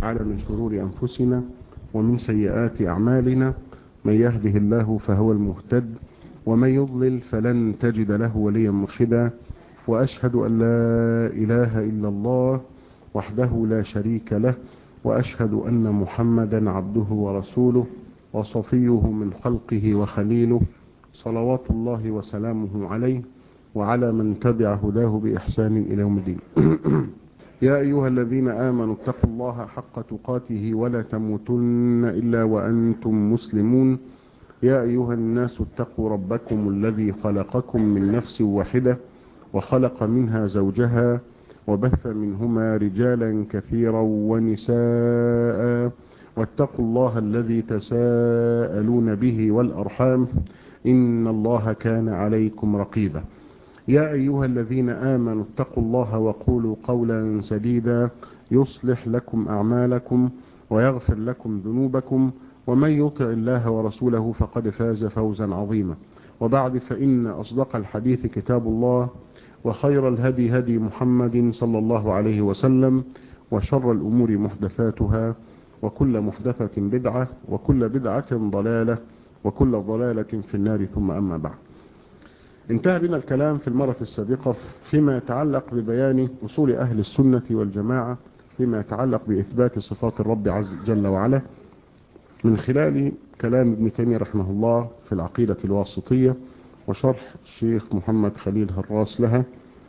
تعالى من شرور أنفسنا ومن سيئات أعمالنا من يهده الله فهو المهتد ومن يضلل فلن تجد له وليا مرشدا وأشهد أن لا إله إلا الله وحده لا شريك له وأشهد أن محمدا عبده ورسوله وصفيه من خلقه وخليله صلوات الله وسلامه عليه وعلى من تبع هداه بإحسان إلى يوم الدين يا أيها الذين آمنوا اتقوا الله حق تقاته ولا تموتن إلا وأنتم مسلمون يا أيها الناس اتقوا ربكم الذي خلقكم من نفس واحدة وخلق منها زوجها وبث منهما رجالا كثيرا ونساء واتقوا الله الذي تساءلون به والأرحام إن الله كان عليكم رقيبا يا أيها الذين آمنوا اتقوا الله وقولوا قولا سديدا يصلح لكم أعمالكم ويغفر لكم ذنوبكم ومن يطع الله ورسوله فقد فاز فوزا عظيما وبعد فإن أصدق الحديث كتاب الله وخير الهدي هدي محمد صلى الله عليه وسلم وشر الأمور محدثاتها وكل محدثة بدعة وكل بدعة ضلالة وكل ضلالة في النار ثم أما بعد انتهى بنا الكلام في المرة السابقة فيما يتعلق ببيان أصول أهل السنة والجماعة فيما يتعلق بإثبات صفات الرب عز جل وعلا من خلال كلام ابن تيمية رحمه الله في العقيدة الواسطية وشرح الشيخ محمد خليل هراس لها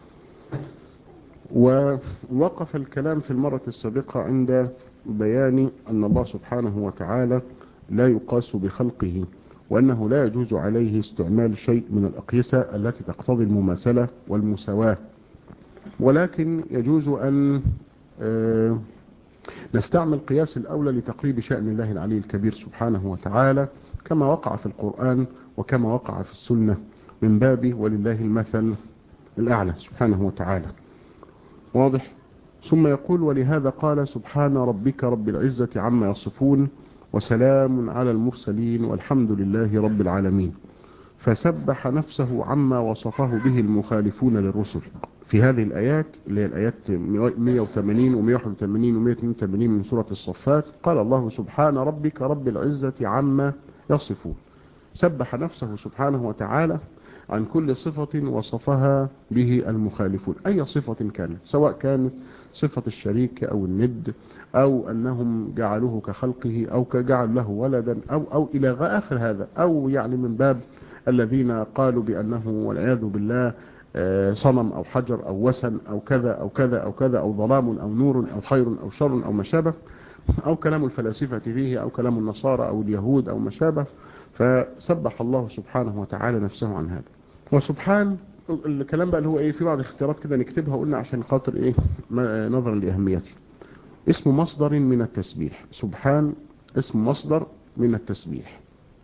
ووقف الكلام في المرة السابقة عند بيان أن الله سبحانه وتعالى لا يقاس بخلقه وأنه لا يجوز عليه استعمال شيء من الأقيسة التي تقتضي المماثلة والمساواة ولكن يجوز أن نستعمل قياس الأولى لتقريب شأن الله العلي الكبير سبحانه وتعالى كما وقع في القرآن وكما وقع في السنة من باب ولله المثل الأعلى سبحانه وتعالى واضح ثم يقول ولهذا قال سبحان ربك رب العزة عما يصفون وسلام على المرسلين والحمد لله رب العالمين فسبح نفسه عما وصفه به المخالفون للرسل في هذه الآيات اللي هي الآيات 180 و181 و182 من سورة الصفات قال الله سبحان ربك رب العزة عما يصفون سبح نفسه سبحانه وتعالى عن كل صفة وصفها به المخالفون أي صفة كانت سواء كانت صفة الشريك أو الند أو أنهم جعلوه كخلقه أو كجعل له ولدا أو, أو إلى آخر هذا أو يعني من باب الذين قالوا بأنه والعياذ بالله صنم أو حجر أو وسن أو كذا أو كذا أو كذا أو ظلام أو نور أو خير أو شر أو ما شابه أو كلام الفلاسفة فيه أو كلام النصارى أو اليهود أو ما شابه فسبح الله سبحانه وتعالى نفسه عن هذا وسبحان الكلام بقى اللي هو ايه في بعض الاختيارات كده نكتبها قلنا عشان خاطر ايه نظرا لاهميته اسم مصدر من التسبيح سبحان اسم مصدر من التسبيح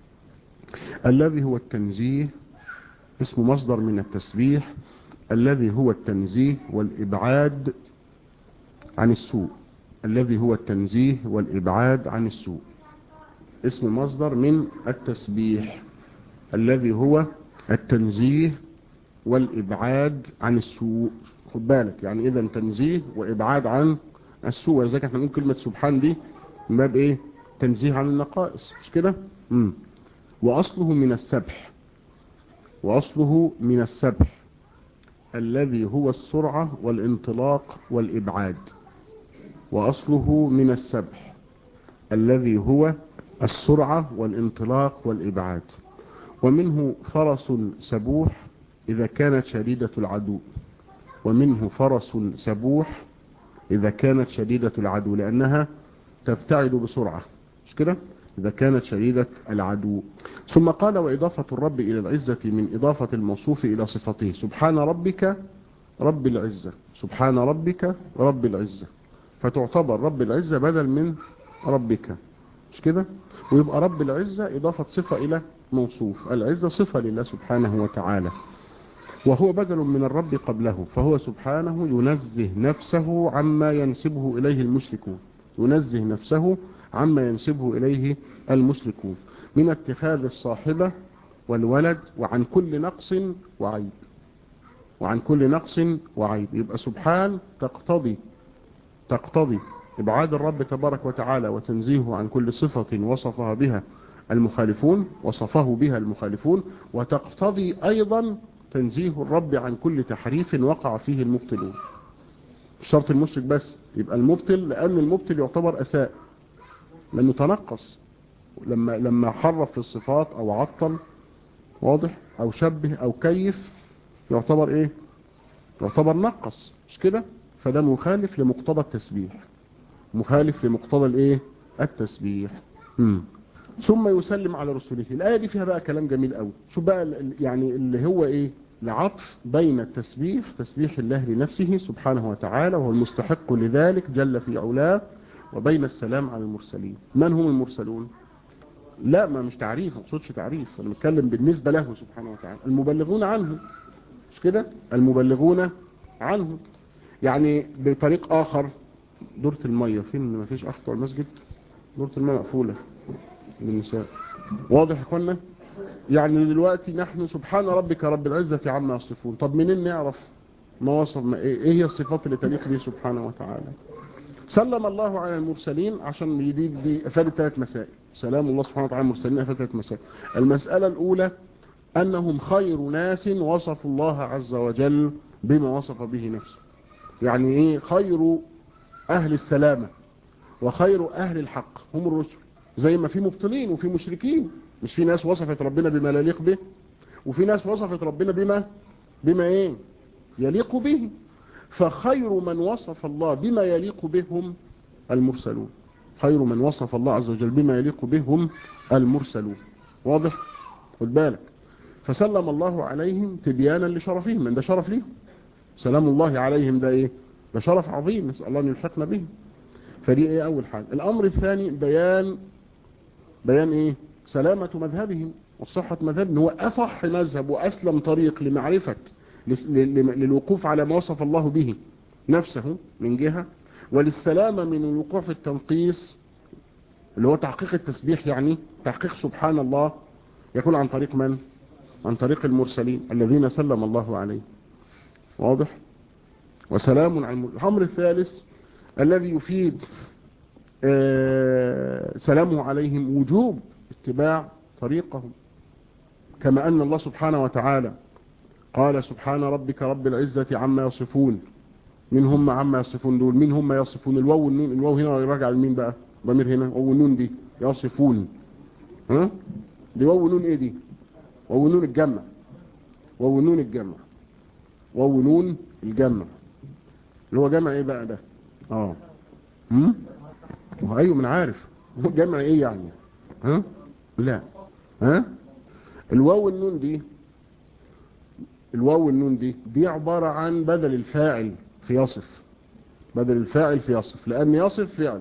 الذي هو التنزيه اسم مصدر من التسبيح الذي هو التنزيه والإبعاد عن السوء الذي هو التنزيه والإبعاد عن السوء اسم مصدر من التسبيح الذي هو التنزيه والإبعاد عن السوء خد بالك يعني إذا تنزيه وإبعاد عن السوء ولذلك احنا نقول كلمة سبحان دي من باب إيه تنزيه عن النقائص مش كده مم. وأصله من السبح وأصله من السبح الذي هو السرعة والانطلاق والإبعاد وأصله من السبح الذي هو السرعة والانطلاق والإبعاد ومنه فرس سبوح إذا كانت شديدة العدو ومنه فرس سبوح إذا كانت شديدة العدو لأنها تبتعد بسرعة مش كده إذا كانت شديدة العدو ثم قال وإضافة الرب إلى العزة من إضافة الموصوف إلى صفته سبحان ربك رب العزة سبحان ربك رب العزة فتعتبر رب العزة بدل من ربك مش كده ويبقى رب العزة إضافة صفة إلى موصوف العزة صفة لله سبحانه وتعالى وهو بدل من الرب قبله فهو سبحانه ينزه نفسه عما ينسبه إليه المشركون ينزه نفسه عما ينسبه إليه المشركون من اتخاذ الصاحبة والولد وعن كل نقص وعيب وعن كل نقص وعيب يبقى سبحان تقتضي تقتضي إبعاد الرب تبارك وتعالى وتنزيهه عن كل صفة وصفها بها المخالفون وصفه بها المخالفون وتقتضي أيضا تنزيه الرب عن كل تحريف وقع فيه المبطلون الشرط المشرك بس يبقى المبطل لأن المبطل يعتبر أساء لأنه تنقص لما لما حرف في الصفات أو عطل واضح أو شبه أو كيف يعتبر إيه يعتبر نقص مش كده فده مخالف لمقتضى التسبيح مخالف لمقتضى الايه التسبيح مم. ثم يسلم على رسوله الآية دي فيها بقى كلام جميل قوي شوف بقى يعني اللي هو ايه العطف بين التسبيح تسبيح الله لنفسه سبحانه وتعالى وهو المستحق لذلك جل في علاه وبين السلام على المرسلين من هم المرسلون لا ما مش تعريف ما اقصدش تعريف انا بتكلم بالنسبة له سبحانه وتعالى المبلغون عنه مش كده المبلغون عنه يعني بطريق آخر دورة المية فين ما فيش أخطر المسجد دورة المية مقفولة للنساء واضح يا اخوانا يعني دلوقتي نحن سبحان ربك رب العزة عما يصفون طب منين نعرف ما وصف ما ايه هي الصفات اللي تليق به سبحانه وتعالى سلم الله على المرسلين عشان دي دي افاد ثلاث مسائل سلام الله سبحانه وتعالى المرسلين افاد ثلاث مسائل المسألة الاولى انهم خير ناس وصفوا الله عز وجل بما وصف به نفسه يعني ايه خير اهل السلامة وخير اهل الحق هم الرسل زي ما في مبطلين وفي مشركين مش في ناس وصفت ربنا بما لا يليق به وفي ناس وصفت ربنا بما بما ايه يليق به فخير من وصف الله بما يليق بهم المرسلون خير من وصف الله عز وجل بما يليق بهم المرسلون واضح خد بالك فسلم الله عليهم تبيانا لشرفهم من ده شرف ليهم سلام الله عليهم ده ايه ده شرف عظيم نسأل الله ان يلحقنا به فدي ايه اول حاجة الامر الثاني بيان بيان ايه سلامة مذهبهم وصحة مذهبهم هو اصح مذهب واسلم طريق لمعرفة للوقوف على ما وصف الله به نفسه من جهة وللسلامة من الوقوع في التنقيص اللي هو تحقيق التسبيح يعني تحقيق سبحان الله يكون عن طريق من عن طريق المرسلين الذين سلم الله عليه واضح وسلام على الأمر الثالث الذي يفيد سلامه عليهم وجوب اتباع طريقهم كما أن الله سبحانه وتعالى قال سبحان ربك رب العزة عما يصفون من هم عما يصفون دول من هم يصفون الواو والنون الواو هنا يراجع لمين بقى ضمير هنا واو والنون دي يصفون ها دي واو والنون ايه دي واو والنون الجمع واو والنون الجمع واو والنون الجمع اللي هو جمع ايه بقى ده اه هم ايوه من عارف هو جمع ايه يعني ها لا ها الواو والنون دي الواو والنون دي دي عبارة عن بدل الفاعل في يصف بدل الفاعل في يصف لأن يصف فعل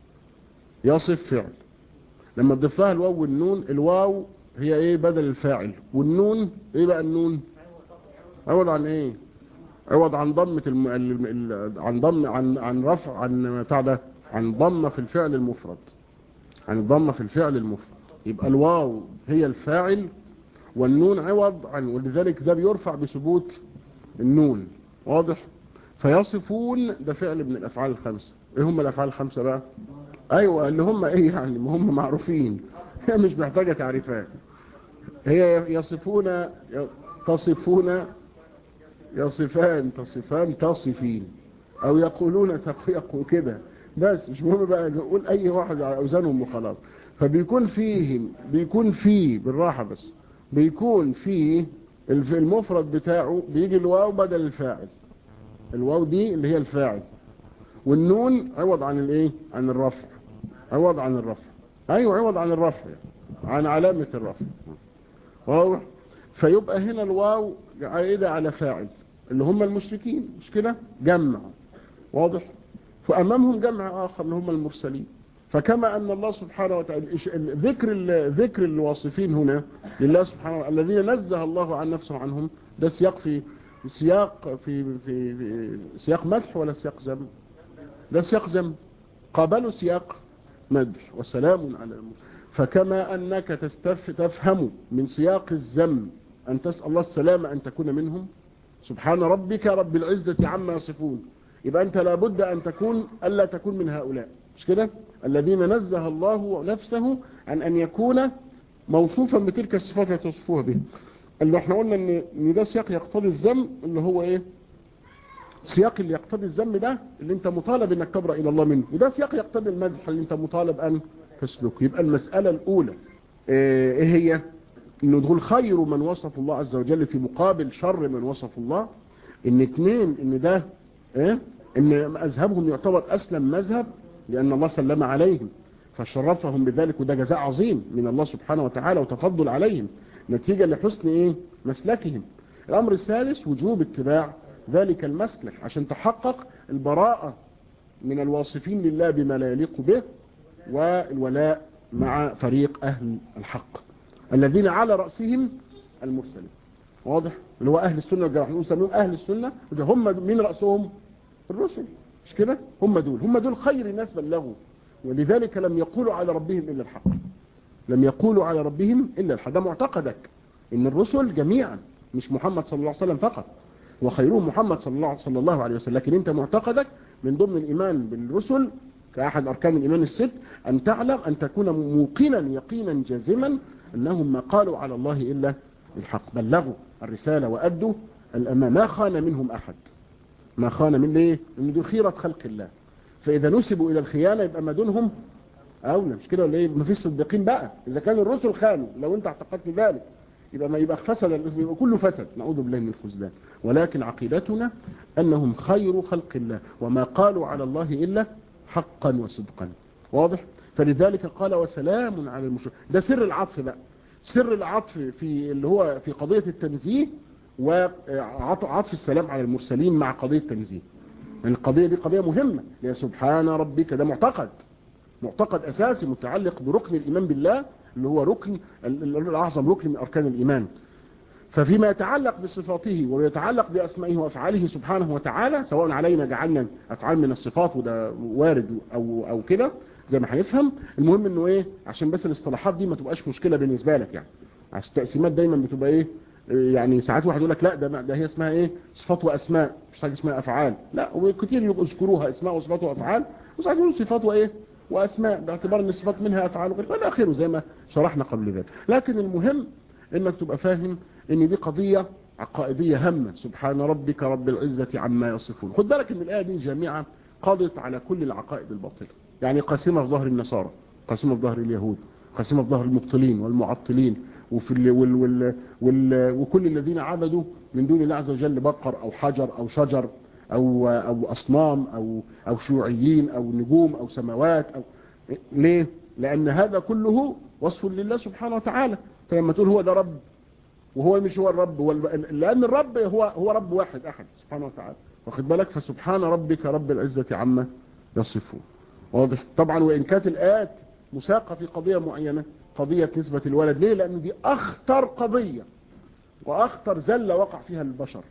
يصف فعل لما تضيف لها الواو والنون الواو هي ايه بدل الفاعل والنون ايه بقى النون عوض عن ايه عوض عن ضمة الم... ال... ال... عن ضم عن عن رفع عن بتاع ده عن ضمة في الفعل المفرد عن الضمة في الفعل المفرد يبقى الواو هي الفاعل والنون عوض عن ولذلك ده بيرفع بثبوت النون واضح فيصفون ده فعل من الافعال الخمسه ايه هم الافعال الخمسه بقى ايوه اللي هم ايه يعني ما هم معروفين هي مش محتاجه تعريفات هي يصفون تصفون يصفان تصفان تصفين او يقولون يقول كده بس مش مهم بقى نقول اي واحد على اوزانهم وخلاص فبيكون فيهم بيكون فيه بالراحه بس بيكون فيه المفرد بتاعه بيجي الواو بدل الفاعل الواو دي اللي هي الفاعل والنون عوض عن الايه عن الرفع عوض عن الرفع ايوه عوض عن الرفع عن علامة الرفع واضح فيبقى هنا الواو عائدة على فاعل اللي هم المشركين مش كده جمع واضح فامامهم جمع اخر اللي هم المرسلين فكما أن الله سبحانه وتعالى ذكر ذكر الواصفين هنا لله سبحانه وتعالى الذين نزه الله عن نفسه عنهم ده سياق في سياق في, في, في سياق مدح ولا سياق ذم ده سياق ذم قابلوا سياق مدح وسلام على المرسلين فكما أنك تستف تفهم من سياق الذم أن تسأل الله السلامة أن تكون منهم سبحان ربك رب العزة عما يصفون يبقى أنت لابد أن تكون ألا تكون من هؤلاء مش كده الذين نزه الله نفسه عن أن يكون موصوفا بتلك الصفات التي تصفوها به اللي احنا قلنا ان ان ده سياق يقتضي الذم اللي هو ايه سياق اللي يقتضي الذم ده اللي انت مطالب انك تبرأ الى الله منه وده سياق يقتضي المدح اللي انت مطالب ان تسلكه يبقى المسألة الاولى ايه هي انه دخول خير من وصف الله عز وجل في مقابل شر من وصف الله ان اتنين ان ده ايه ان مذهبهم يعتبر اسلم مذهب لان الله سلم عليهم فشرفهم بذلك وده جزاء عظيم من الله سبحانه وتعالى وتفضل عليهم نتيجة لحسن ايه مسلكهم الامر الثالث وجوب اتباع ذلك المسلك عشان تحقق البراءة من الواصفين لله بما لا يليق به والولاء مع فريق اهل الحق الذين على رأسهم المرسلين واضح اللي هو اهل السنة والجماعة نسميهم اهل السنة وده هم من رأسهم الرسل مش كده هم دول هم دول خير الناس بلغوا ولذلك لم يقولوا على ربهم إلا الحق لم يقولوا على ربهم إلا الحق ده معتقدك إن الرسل جميعا مش محمد صلى الله عليه وسلم فقط وخيرهم محمد صلى الله, صلى الله عليه وسلم لكن أنت معتقدك من ضمن الإيمان بالرسل كأحد أركان الإيمان الست أن تعلم أن تكون موقنا يقينا جازما أنهم ما قالوا على الله إلا الحق بلغوا الرسالة وأدوا الأمام ما خان منهم أحد ما خان من ليه إن دول خيرة خلق الله فإذا نسبوا إلى الخيانة يبقى ما دونهم أولى مش كده ولا إيه ما فيش صديقين بقى إذا كان الرسل خانوا لو أنت اعتقدت ذلك يبقى ما يبقى فسد يبقى كله فسد نعوذ بالله من الخذلان ولكن عقيدتنا أنهم خير خلق الله وما قالوا على الله إلا حقا وصدقا واضح فلذلك قال وسلام على المشرك ده سر العطف بقى سر العطف في اللي هو في قضية التنزيه وعطف السلام على المرسلين مع قضية التنزيه يعني القضية دي قضية مهمة يا سبحان ربك ده معتقد معتقد أساسي متعلق بركن الإيمان بالله اللي هو ركن الأعظم ركن من أركان الإيمان ففيما يتعلق بصفاته ويتعلق بأسمائه وأفعاله سبحانه وتعالى سواء علينا جعلنا أفعال من الصفات وده وارد أو, أو كده زي ما هنفهم المهم انه ايه عشان بس الاصطلاحات دي ما تبقاش مشكلة بالنسبة لك يعني عشان التقسيمات دايما بتبقى ايه يعني ساعات واحد يقول لك لا ده ده هي اسمها ايه صفات واسماء مش حاجه اسمها افعال لا وكتير يذكروها اسماء وصفات وافعال وساعات يقولوا صفات وايه واسماء باعتبار ان الصفات منها افعال وغير الى اخره زي ما شرحنا قبل ذلك لكن المهم انك تبقى فاهم ان دي قضيه عقائديه هامه سبحان ربك رب العزه عما يصفون خد بالك ان الايه دي جامعه قضت على كل العقائد الباطله يعني قاسمه في ظهر النصارى قاسمه في ظهر اليهود قاسمه في ظهر المبطلين والمعطلين وفي ال وال وال وال وكل الذين عبدوا من دون الله عز وجل بقر او حجر او شجر او او اصنام او او شيوعيين او نجوم او سماوات او ليه لان هذا كله وصف لله سبحانه وتعالى فلما تقول هو ده رب وهو مش هو الرب هو لان الرب هو هو رب واحد احد سبحانه وتعالى واخد بالك فسبحان ربك رب العزه عما يصفون واضح طبعا وان كانت الايات مساقه في قضيه معينه قضية نسبة الولد ليه لأن دي أخطر قضية وأخطر زلة وقع فيها البشر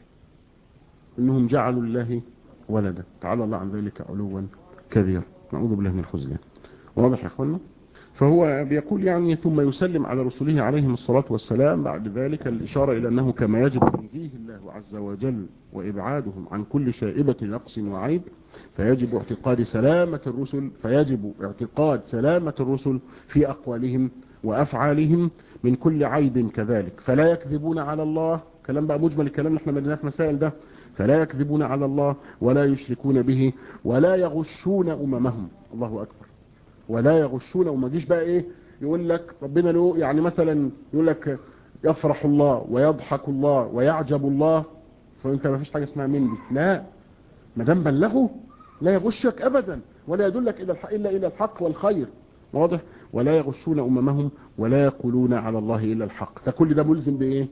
إنهم جعلوا الله ولدا تعالى الله عن ذلك علوا كبيرا نعوذ بالله من الخزلان واضح يا أخوانا فهو بيقول يعني ثم يسلم على رسله عليهم الصلاة والسلام بعد ذلك الإشارة إلى أنه كما يجب تنزيه الله عز وجل وإبعادهم عن كل شائبة نقص وعيب فيجب اعتقاد سلامة الرسل فيجب اعتقاد سلامة الرسل في أقوالهم وأفعالهم من كل عيب كذلك فلا يكذبون على الله كلام بقى مجمل الكلام اللي احنا مديناه في مسائل ده فلا يكذبون على الله ولا يشركون به ولا يغشون أممهم الله أكبر ولا يغشون وما جيش بقى ايه يقول لك ربنا له يعني مثلا يقول لك يفرح الله ويضحك الله ويعجب الله فانت ما فيش حاجة اسمها من دي لا ما دام بلغوا لا يغشك ابدا ولا يدلك الى الحق الا الى الحق والخير واضح ولا يغشون اممهم ولا يقولون على الله الا الحق ده كل ده ملزم بايه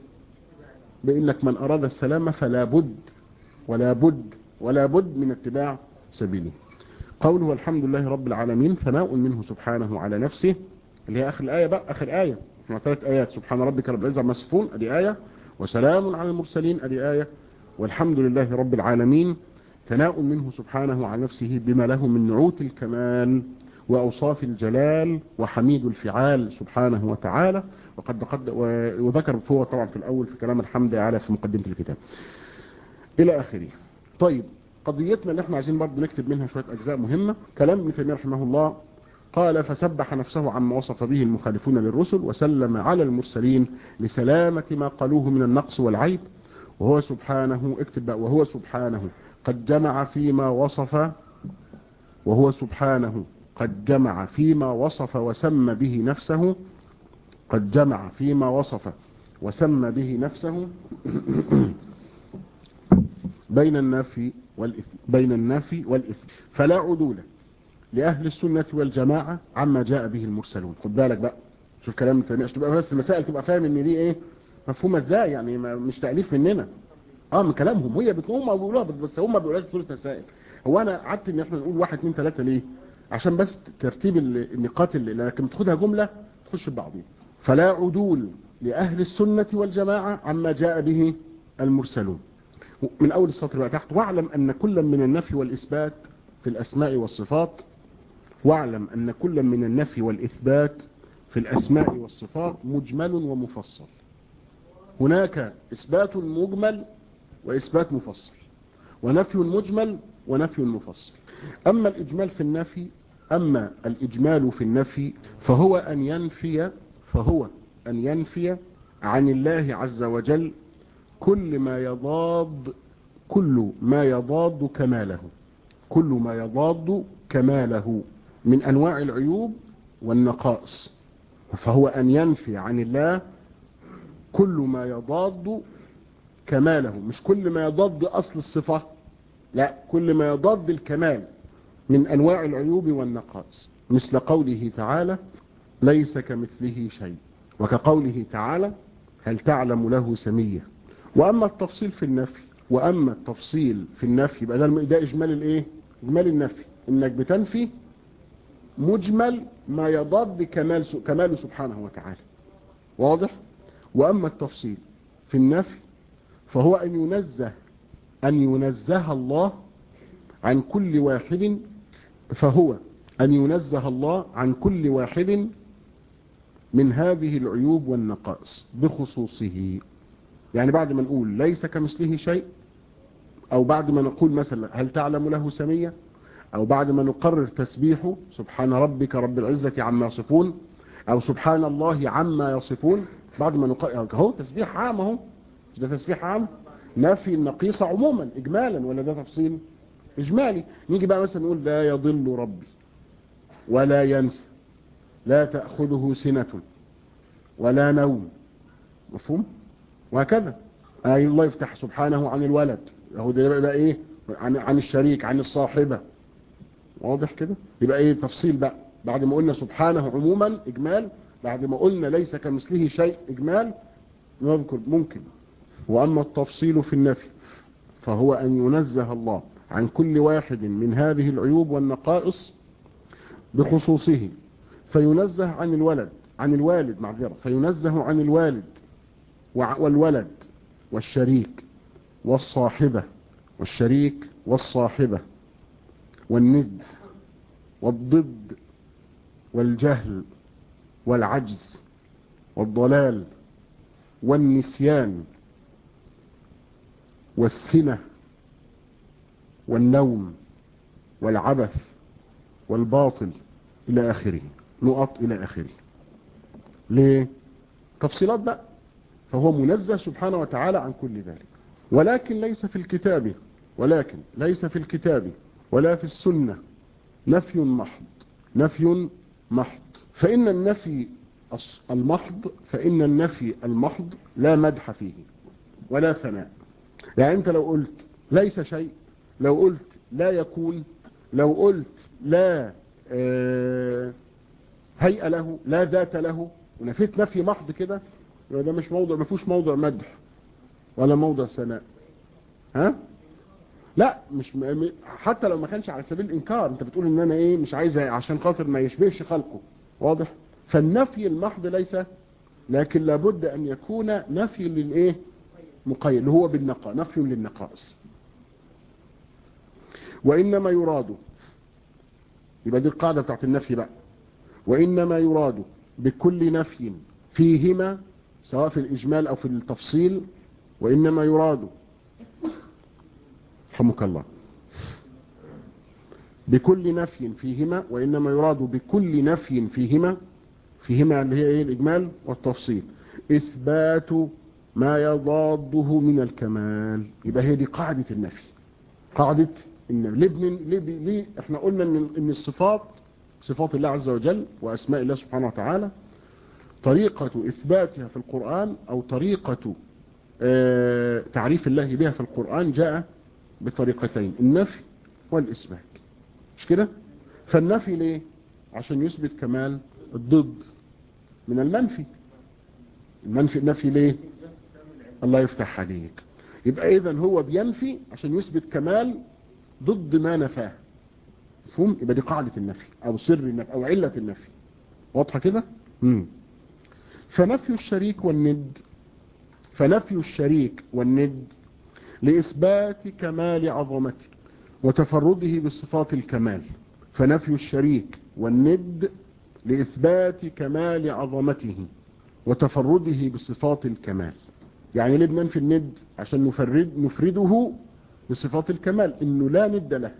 بانك من اراد السلامة فلا بد ولا بد ولا بد من اتباع سبيله قوله والحمد لله رب العالمين ثناء منه سبحانه على نفسه اللي هي اخر الايه بقى اخر ايه احنا ثلاث ايات سبحان ربك رب العزه عما يصفون ادي ايه وسلام على المرسلين ادي ايه والحمد لله رب العالمين ثناء منه سبحانه على نفسه بما له من نعوت الكمال وأوصاف الجلال وحميد الفعال سبحانه وتعالى وقد قد وذكر هو طبعا في الأول في كلام الحمد على في مقدمة الكتاب إلى آخره طيب قضيتنا اللي احنا عايزين برضه نكتب منها شوية أجزاء مهمة كلام ابن تيمية رحمه الله قال فسبح نفسه عما وصف به المخالفون للرسل وسلم على المرسلين لسلامة ما قالوه من النقص والعيب وهو سبحانه اكتب بقى وهو سبحانه قد جمع فيما وصف وهو سبحانه قد جمع فيما وصف وسمى به نفسه قد جمع فيما وصف وسمى به نفسه بين النفي والإثم بين النفي والإثم فلا عدول لأهل السنة والجماعة عما جاء به المرسلون خد بالك بقى شوف كلام تاني عشان تبقى بس المسائل تبقى فاهم ان دي ايه مفهومة ازاي يعني مش تأليف مننا اه من كلامهم هي بتقول هم بيقولوها بس هم ما بيقولوهاش في سورة مسائل هو انا قعدت ان احنا نقول واحد اثنين ثلاثة ليه عشان بس ترتيب النقاط اللي لكن تاخدها جملة تخش في بعضين فلا عدول لأهل السنة والجماعة عما جاء به المرسلون من أول السطر بقى تحت واعلم أن كل من النفي والإثبات في الأسماء والصفات واعلم أن كل من النفي والإثبات في الأسماء والصفات مجمل ومفصل هناك إثبات مجمل وإثبات مفصل ونفي مجمل ونفي مفصل أما الإجمال في النفي أما الإجمال في النفي فهو أن ينفي فهو أن ينفي عن الله عز وجل كل ما يضاد كل ما يضاد كماله كل ما يضاد كماله من أنواع العيوب والنقائص فهو أن ينفي عن الله كل ما يضاد كماله مش كل ما يضاد أصل الصفة لا كل ما يضاد الكمال من أنواع العيوب والنقائص مثل قوله تعالى ليس كمثله شيء وكقوله تعالى هل تعلم له سمية وأما التفصيل في النفي وأما التفصيل في النفي يبقى ده ده إجمال الإيه إجمال النفي إنك بتنفي مجمل ما يضاد كمال كماله سبحانه وتعالى واضح وأما التفصيل في النفي فهو أن ينزه أن ينزه الله عن كل واحد فهو أن ينزه الله عن كل واحد من هذه العيوب والنقائص بخصوصه يعني بعد ما نقول ليس كمثله شيء أو بعد ما نقول مثلا هل تعلم له سمية أو بعد ما نقرر تسبيحه سبحان ربك رب العزة عما يصفون أو سبحان الله عما يصفون بعد ما نقرر هو تسبيح عام اهو ده تسبيح عام نفي النقيصة عموما إجمالا ولا ده تفصيل إجمالي نيجي بقى مثلا نقول لا يضل ربي ولا ينسى لا تأخذه سنة ولا نوم مفهوم وهكذا آي الله يفتح سبحانه عن الولد هو ده يبقى ايه عن, عن الشريك عن الصاحبة واضح كده يبقى ايه تفصيل بقى بعد ما قلنا سبحانه عموما اجمال بعد ما قلنا ليس كمثله شيء اجمال نذكر ممكن واما التفصيل في النفي فهو ان ينزه الله عن كل واحد من هذه العيوب والنقائص بخصوصه فينزه عن الولد عن الوالد معذرة فينزه عن الوالد والولد والشريك والصاحبة والشريك والصاحبة والند والضد والجهل والعجز والضلال والنسيان والسنة والنوم والعبث والباطل إلى آخره نقط إلى آخره ليه تفصيلات بقى فهو منزه سبحانه وتعالى عن كل ذلك ولكن ليس في الكتاب ولكن ليس في الكتاب ولا في السنة نفي محض نفي محض فإن النفي المحض فإن النفي المحض لا مدح فيه ولا ثناء يعني أنت لو قلت ليس شيء لو قلت لا يكون لو قلت لا آه هيئة له لا ذات له ونفيت نفي محض كده ده مش موضع ما فيهوش موضع مدح ولا موضع ثناء ها لا مش م... حتى لو ما كانش على سبيل الانكار انت بتقول ان انا ايه مش عايز عشان خاطر ما يشبهش خلقه واضح فالنفي المحض ليس لكن لابد ان يكون نفي للايه مقيد اللي هو بالنقاء نفي للنقائص وانما يراد يبقى دي القاعده بتاعت النفي بقى وانما يراد بكل نفي فيهما سواء في الإجمال أو في التفصيل وإنما يراد رحمك الله بكل نفي فيهما وإنما يراد بكل نفي فيهما فيهما اللي هي إيه الإجمال والتفصيل إثبات ما يضاده من الكمال يبقى هي دي قاعدة النفي قاعدة النفي ليه, بن... ليه, ب... ليه احنا قلنا ان, إن الصفات صفات الله عز وجل وأسماء الله سبحانه وتعالى طريقة إثباتها في القرآن أو طريقة اه تعريف الله بها في القرآن جاء بطريقتين النفي والإثبات مش كده فالنفي ليه عشان يثبت كمال الضد من المنفي المنفي النفي ليه الله يفتح عليك يبقى اذا هو بينفي عشان يثبت كمال ضد ما نفاه مفهوم يبقى دي قاعدة النفي او سر النفي او علة النفي واضحة كده مم. فنفي الشريك والند فنفي الشريك والند لإثبات كمال عظمته وتفرده بصفات الكمال فنفي الشريك والند لإثبات كمال عظمته وتفرده بصفات الكمال يعني ليه بننفي الند عشان نفرد نفرده بصفات الكمال انه لا ند له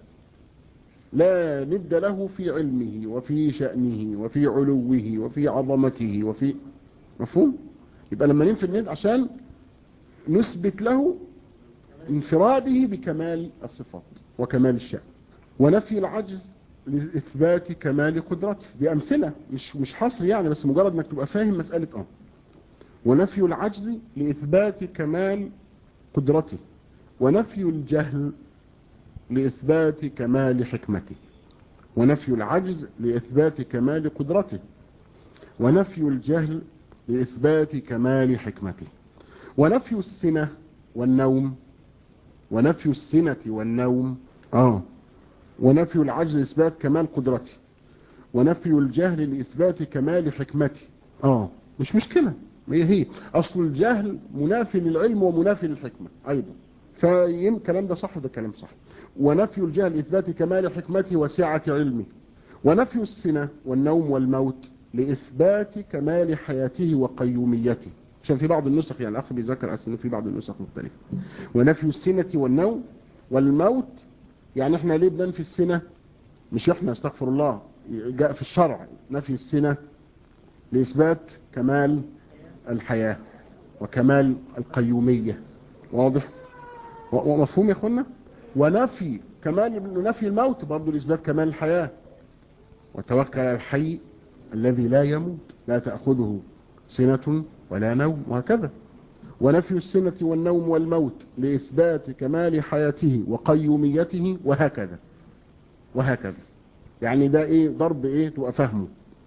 لا ند له في علمه وفي شأنه وفي علوه وفي عظمته وفي مفهوم يبقى لما ننفي الند عشان نثبت له انفراده بكمال الصفات وكمال الشأن ونفي العجز لإثبات كمال قدرته دي أمثلة مش مش حصر يعني بس مجرد انك تبقى فاهم مسألة اه ونفي العجز لإثبات كمال قدرته ونفي الجهل لإثبات كمال حكمته ونفي العجز لإثبات كمال قدرته ونفي الجهل لإثبات كمال حكمته ونفي السنة والنوم ونفي السنة والنوم آه ونفي العجز لإثبات كمال قدرته ونفي الجهل لإثبات كمال حكمته آه مش مشكلة هي هي أصل الجهل منافي للعلم ومنافي للحكمة أيضا فيم كلام ده صح وده كلام صح ونفي الجهل لإثبات كمال حكمته وسعة علمه ونفي السنة والنوم والموت لإثبات كمال حياته وقيوميته عشان في بعض النسخ يعني الأخ بيذكر أصلا في بعض النسخ مختلفة ونفي السنة والنوم والموت يعني احنا ليه بننفي السنة مش احنا استغفر الله جاء في الشرع نفي السنة لإثبات كمال الحياة وكمال القيومية واضح ومفهوم يا اخوانا ونفي كمان نفي الموت برضه لإثبات كمال الحياة وتوكل على الحي الذي لا يموت لا تأخذه سنة ولا نوم وهكذا ونفي السنة والنوم والموت لإثبات كمال حياته وقيوميته وهكذا وهكذا يعني ده ايه ضرب ايه تبقى فهمه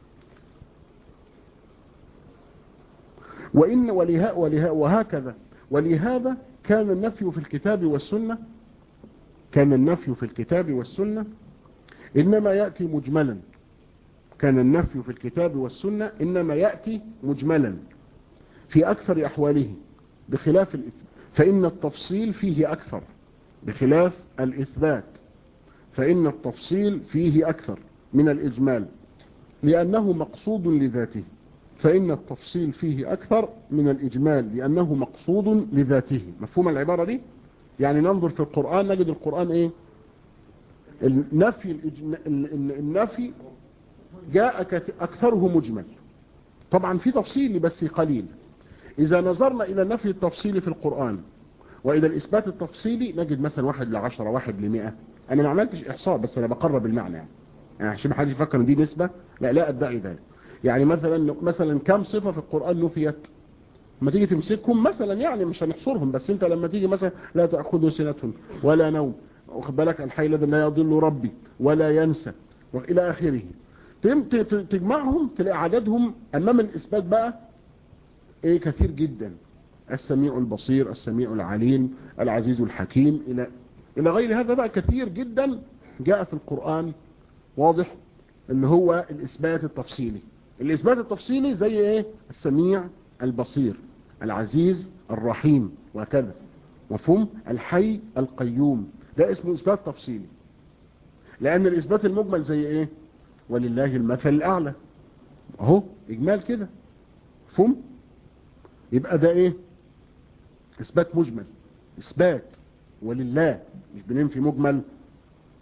وإن ولها ولها وهكذا ولهذا كان النفي في الكتاب والسنة كان النفي في الكتاب والسنة إنما يأتي مجملا كان النفي في الكتاب والسنة إنما يأتي مجملا في أكثر أحواله بخلاف الإثبات فإن التفصيل فيه أكثر بخلاف الإثبات فإن التفصيل فيه أكثر من الإجمال لأنه مقصود لذاته فإن التفصيل فيه أكثر من الإجمال لأنه مقصود لذاته مفهوم العبارة دي يعني ننظر في القرآن نجد القرآن إيه النفي, الإجم... النفي جاء أكثره مجمل طبعا في تفصيل بس قليل إذا نظرنا إلى النفي التفصيلي في القرآن وإلى الإثبات التفصيلي نجد مثلا واحد لعشرة واحد لمئة أنا ما عملتش إحصاء بس أنا بقرب المعنى يعني, يعني عشان ما حد يفكر ان دي نسبة لا لا أدعي ذلك يعني مثلا مثلا كم صفة في القرآن نفيت لما تيجي تمسكهم مثلا يعني مش هنحصرهم بس انت لما تيجي مثلا لا تأخذه سنة ولا نوم واخد بالك الحي الذي لا يضل ربي ولا ينسى وإلى آخره تجمعهم تلاقي عددهم أمام الإثبات بقى ايه كثير جدا السميع البصير السميع العليم العزيز الحكيم إلى إلى غير هذا بقى كثير جدا جاء في القرآن واضح اللي هو الإثبات التفصيلي الإثبات التفصيلي زي إيه السميع البصير العزيز الرحيم وكذا مفهوم الحي القيوم ده اسمه إثبات تفصيلي لأن الإثبات المجمل زي إيه ولله المثل الأعلى أهو إجمال كده مفهوم يبقى ده إيه إثبات مجمل إثبات ولله مش بننفي مجمل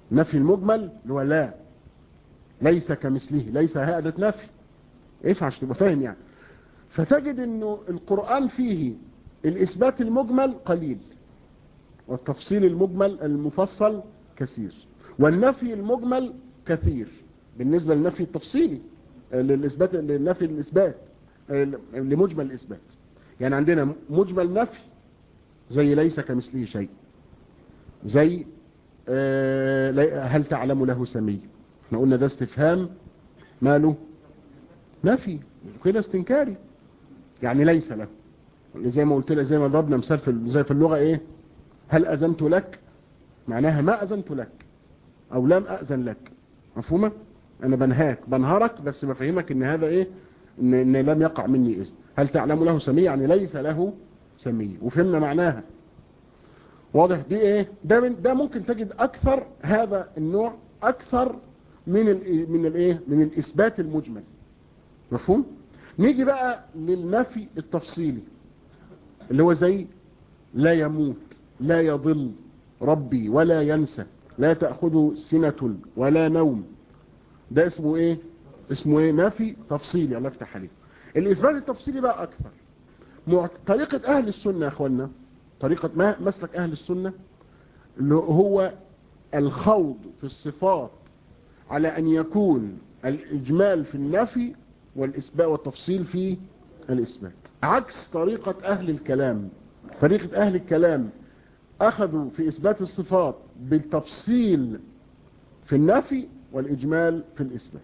نفي المجمل اللي هو لا ليس كمثله ليس هذا نفي ايش عشان تبقى فاهم يعني فتجد انه القرآن فيه الاثبات المجمل قليل والتفصيل المجمل المفصل كثير والنفي المجمل كثير بالنسبة للنفي التفصيلي للإثبات للنفي الإثبات لمجمل الإثبات يعني عندنا مجمل نفي زي ليس كمثله شيء زي هل تعلم له سمي احنا قلنا ده استفهام ماله نفي كده استنكاري يعني ليس له زي ما قلت لك زي ما ضربنا مثال في زي في اللغة ايه هل أذنت لك معناها ما أذنت لك أو لم أأذن لك مفهومة أنا بنهاك بنهارك بس بفهمك إن هذا إيه إن, إن لم يقع مني إذن هل تعلم له سمي يعني ليس له سمي وفهمنا معناها واضح دي إيه ده, من ده ممكن تجد أكثر هذا النوع أكثر من ال من الايه من الإثبات المجمل مفهوم نيجي بقى للنفي التفصيلي اللي هو زي لا يموت لا يضل ربي ولا ينسى لا تأخذه سنة ولا نوم ده اسمه ايه اسمه ايه نفي تفصيلي الله يفتح عليه الاثبات التفصيلي بقى اكثر طريقة اهل السنة يا اخوانا طريقة ما مسلك اهل السنة اللي هو الخوض في الصفات على ان يكون الاجمال في النفي والاثبات والتفصيل في الاثبات عكس طريقة اهل الكلام طريقة اهل الكلام اخذوا في اثبات الصفات بالتفصيل في النفي والاجمال في الاثبات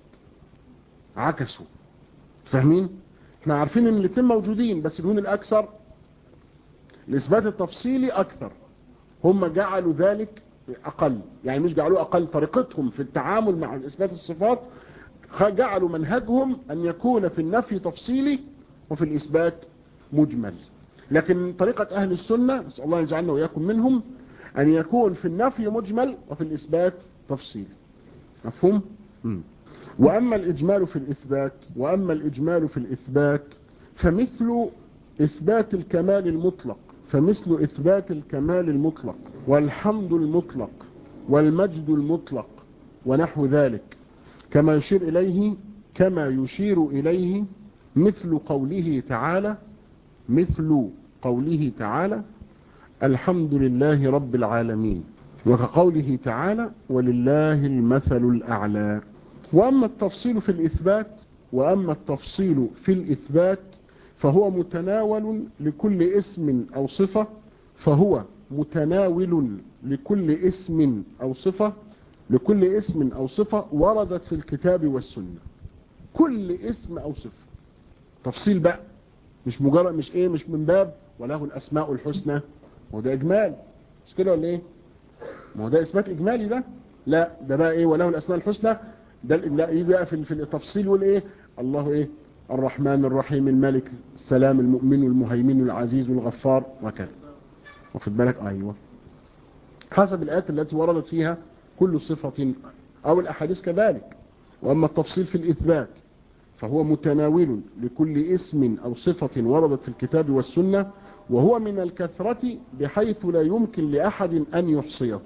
عكسوا فاهمين احنا عارفين ان الاثنين موجودين بس الهون الاكثر الاثبات التفصيلي اكثر هم جعلوا ذلك اقل يعني مش جعلوه اقل طريقتهم في التعامل مع اثبات الصفات جعلوا منهجهم ان يكون في النفي تفصيلي وفي الاثبات مجمل لكن طريقة اهل السنة نسأل الله يجعلنا وإياكم منهم ان يكون في النفي مجمل وفي الاثبات تفصيلي مفهوم م. واما الاجمال في الاثبات واما الاجمال في الاثبات فمثل اثبات الكمال المطلق فمثل اثبات الكمال المطلق والحمد المطلق والمجد المطلق ونحو ذلك كما يشير اليه كما يشير اليه مثل قوله تعالى مثل قوله تعالى الحمد لله رب العالمين وكقوله تعالى ولله المثل الأعلى وأما التفصيل في الإثبات وأما التفصيل في الإثبات فهو متناول لكل اسم أو صفة فهو متناول لكل اسم أو صفة لكل اسم أو صفة وردت في الكتاب والسنة كل اسم أو صفة تفصيل بقى مش مجرد مش ايه مش من باب وله الأسماء الحسنى وده إجمال مش كده ولا ايه ما هو ده اثبات اجمالي ده لا ده بقى ايه وله الاسماء الحسنى ده لا يجي بقى في التفصيل والايه الله ايه الرحمن الرحيم الملك السلام المؤمن المهيمن العزيز الغفار وكذا واخد بالك ايوه حسب الايات التي وردت فيها كل صفة او الاحاديث كذلك واما التفصيل في الاثبات فهو متناول لكل اسم او صفة وردت في الكتاب والسنة وهو من الكثرة بحيث لا يمكن لأحد أن يحصيه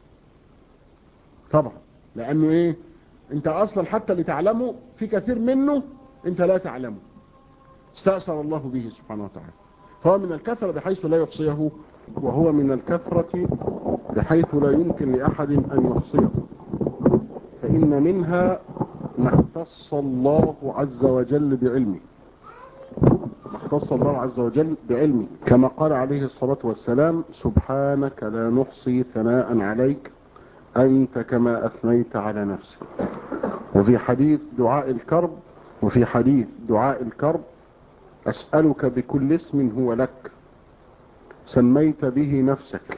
طبعا لأنه إيه أنت أصلا حتى اللي تعلمه في كثير منه أنت لا تعلمه استأثر الله به سبحانه وتعالى فهو من الكثرة بحيث لا يحصيه وهو من الكثرة بحيث لا يمكن لأحد أن يحصيه فإن منها ما اختص الله عز وجل بعلمه اختص الله عز وجل بعلمه كما قال عليه الصلاة والسلام سبحانك لا نحصي ثناء عليك أنت كما أثنيت على نفسك وفي حديث دعاء الكرب وفي حديث دعاء الكرب أسألك بكل اسم هو لك سميت به نفسك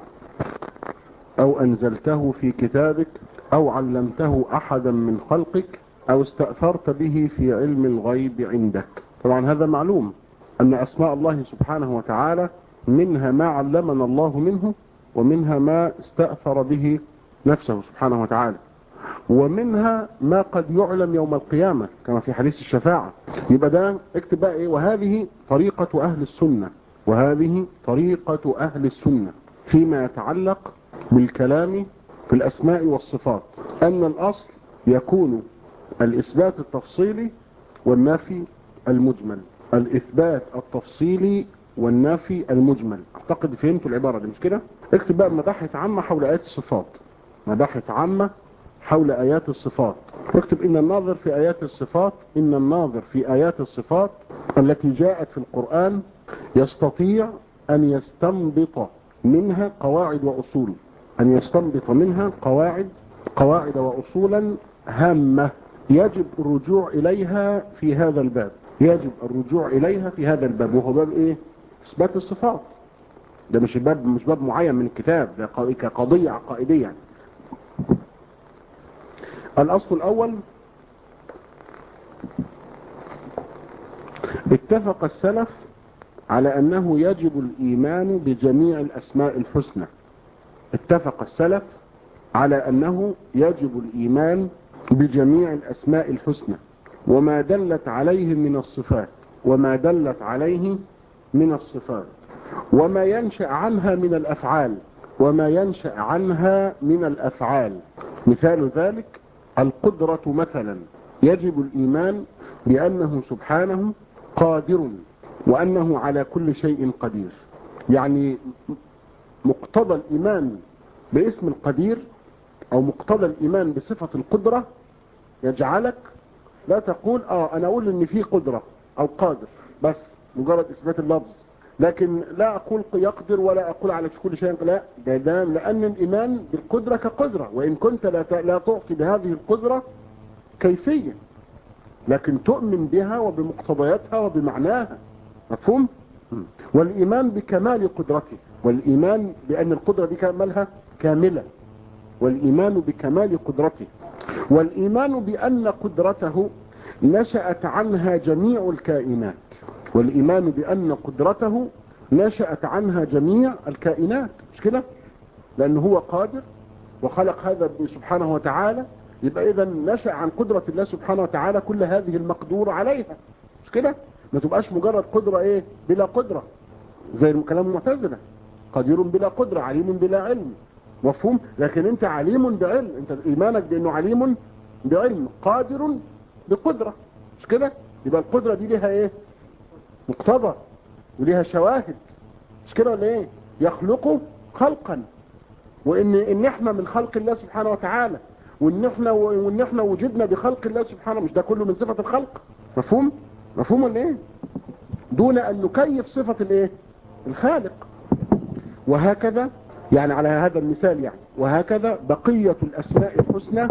أو أنزلته في كتابك أو علمته أحدا من خلقك أو استأثرت به في علم الغيب عندك طبعا هذا معلوم أن أسماء الله سبحانه وتعالى منها ما علمنا الله منه ومنها ما استأثر به نفسه سبحانه وتعالى ومنها ما قد يعلم يوم القيامة كما في حديث الشفاعة يبقى ده اكتب بقى ايه وهذه طريقة أهل السنة وهذه طريقة أهل السنة فيما يتعلق بالكلام في الأسماء والصفات أن الأصل يكون الإثبات التفصيلي والنفي المجمل الإثبات التفصيلي والنفي المجمل أعتقد فهمتوا العبارة دي مش كده اكتب بقى مباحث عامة حول آيات الصفات مباحث عامة حول آيات الصفات اكتب إن الناظر في آيات الصفات إن الناظر في آيات الصفات التي جاءت في القرآن يستطيع أن يستنبط منها قواعد وأصول أن يستنبط منها قواعد قواعد وأصولا هامة يجب الرجوع إليها في هذا الباب يجب الرجوع إليها في هذا الباب وهو باب إيه إثبات الصفات ده مش باب مش باب معين من الكتاب ده كقضية عقائدية الأصل الأول اتفق السلف على أنه يجب الإيمان بجميع الأسماء الحسنى اتفق السلف على أنه يجب الإيمان بجميع الأسماء الحسنى وما دلت عليه من الصفات وما دلت عليه من الصفات وما ينشأ عنها من الأفعال وما ينشأ عنها من الأفعال مثال ذلك القدرة مثلا يجب الإيمان بأنه سبحانه قادر وأنه على كل شيء قدير يعني مقتضى الإيمان باسم القدير أو مقتضى الإيمان بصفة القدرة يجعلك لا تقول آه أنا أقول إن في قدرة أو قادر بس مجرد إثبات اللفظ لكن لا أقول يقدر ولا أقول على كل شيء لا ده ده لأن الإيمان بالقدرة كقدرة وإن كنت لا لا تعطي بهذه القدرة كيفية لكن تؤمن بها وبمقتضياتها وبمعناها مفهوم؟ والإيمان بكمال قدرته والإيمان بأن القدرة دي كمالها كاملة والإيمان بكمال قدرته والإيمان بأن قدرته نشأت عنها جميع الكائنات والإيمان بأن قدرته نشأت عنها جميع الكائنات مش كده لأنه هو قادر وخلق هذا سبحانه وتعالى يبقى إذا نشأ عن قدرة الله سبحانه وتعالى كل هذه المقدور عليها مش كده ما تبقاش مجرد قدرة إيه بلا قدرة زي كلام المعتزلة قدير بلا قدرة عليم بلا علم مفهوم لكن انت عليم بعلم انت ايمانك بانه عليم بعلم قادر بقدرة مش كده يبقى القدرة دي ليها ايه مقتضى وليها شواهد مش كده ولا ايه يخلقه خلقا وان ان احنا من خلق الله سبحانه وتعالى وان احنا وان احنا وجدنا بخلق الله سبحانه مش ده كله من صفة الخلق مفهوم مفهوم ولا ايه دون ان نكيف صفة الايه الخالق وهكذا يعني على هذا المثال يعني وهكذا بقية الأسماء الحسنى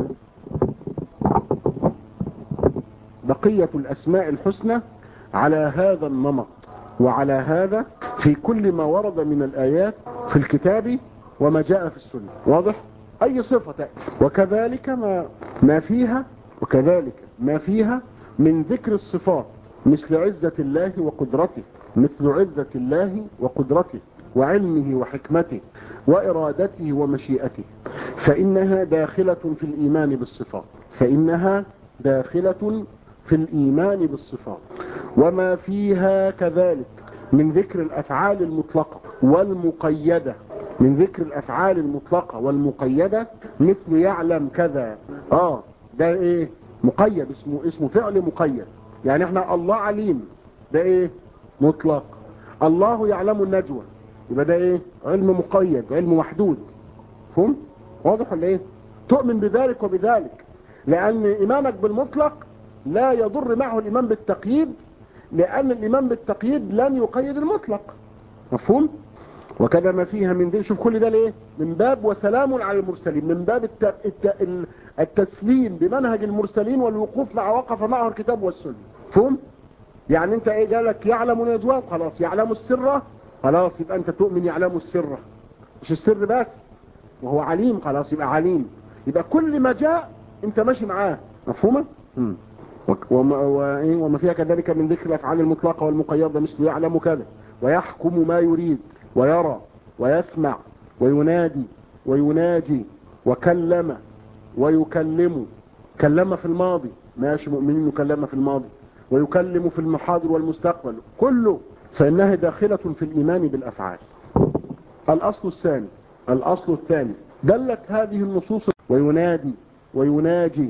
بقية الأسماء الحسنى على هذا النمط وعلى هذا في كل ما ورد من الآيات في الكتاب وما جاء في السنة واضح أي صفة تأتي وكذلك ما, ما فيها وكذلك ما فيها من ذكر الصفات مثل عزة الله وقدرته مثل عزة الله وقدرته وعلمه وحكمته وإرادته ومشيئته فإنها داخلة في الإيمان بالصفات فإنها داخلة في الإيمان بالصفات وما فيها كذلك من ذكر الأفعال المطلقة والمقيدة من ذكر الأفعال المطلقة والمقيدة مثل يعلم كذا آه ده إيه مقيد اسمه اسمه فعل مقيد يعني احنا الله عليم ده إيه مطلق الله يعلم النجوى يبقى ده ايه علم مقيد علم محدود فهم واضح ولا ايه تؤمن بذلك وبذلك لان ايمانك بالمطلق لا يضر معه الايمان بالتقييد لان الايمان بالتقييد لن يقيد المطلق مفهوم وكذا ما فيها من ذلك شوف كل ده ليه من باب وسلام على المرسلين من باب الت... الت... التسليم بمنهج المرسلين والوقوف مع وقف معه الكتاب والسنه فهم يعني انت ايه قالك يعلم نجواه خلاص يعلم السر خلاص يبقى انت تؤمن يعلم السر مش السر بس وهو عليم خلاص يبقى عليم يبقى كل ما جاء انت ماشي معاه مفهومه وما, وما فيها كذلك من ذكر الافعال المطلقه والمقيده مثل يعلم كذا ويحكم ما يريد ويرى ويسمع وينادي ويناجي وكلم ويكلم كلم في الماضي ماشي مؤمنين يكلم في الماضي ويكلم في المحاضر والمستقبل كله فإنها داخلة في الإيمان بالأفعال الأصل الثاني الأصل الثاني دلت هذه النصوص وينادي ويناجي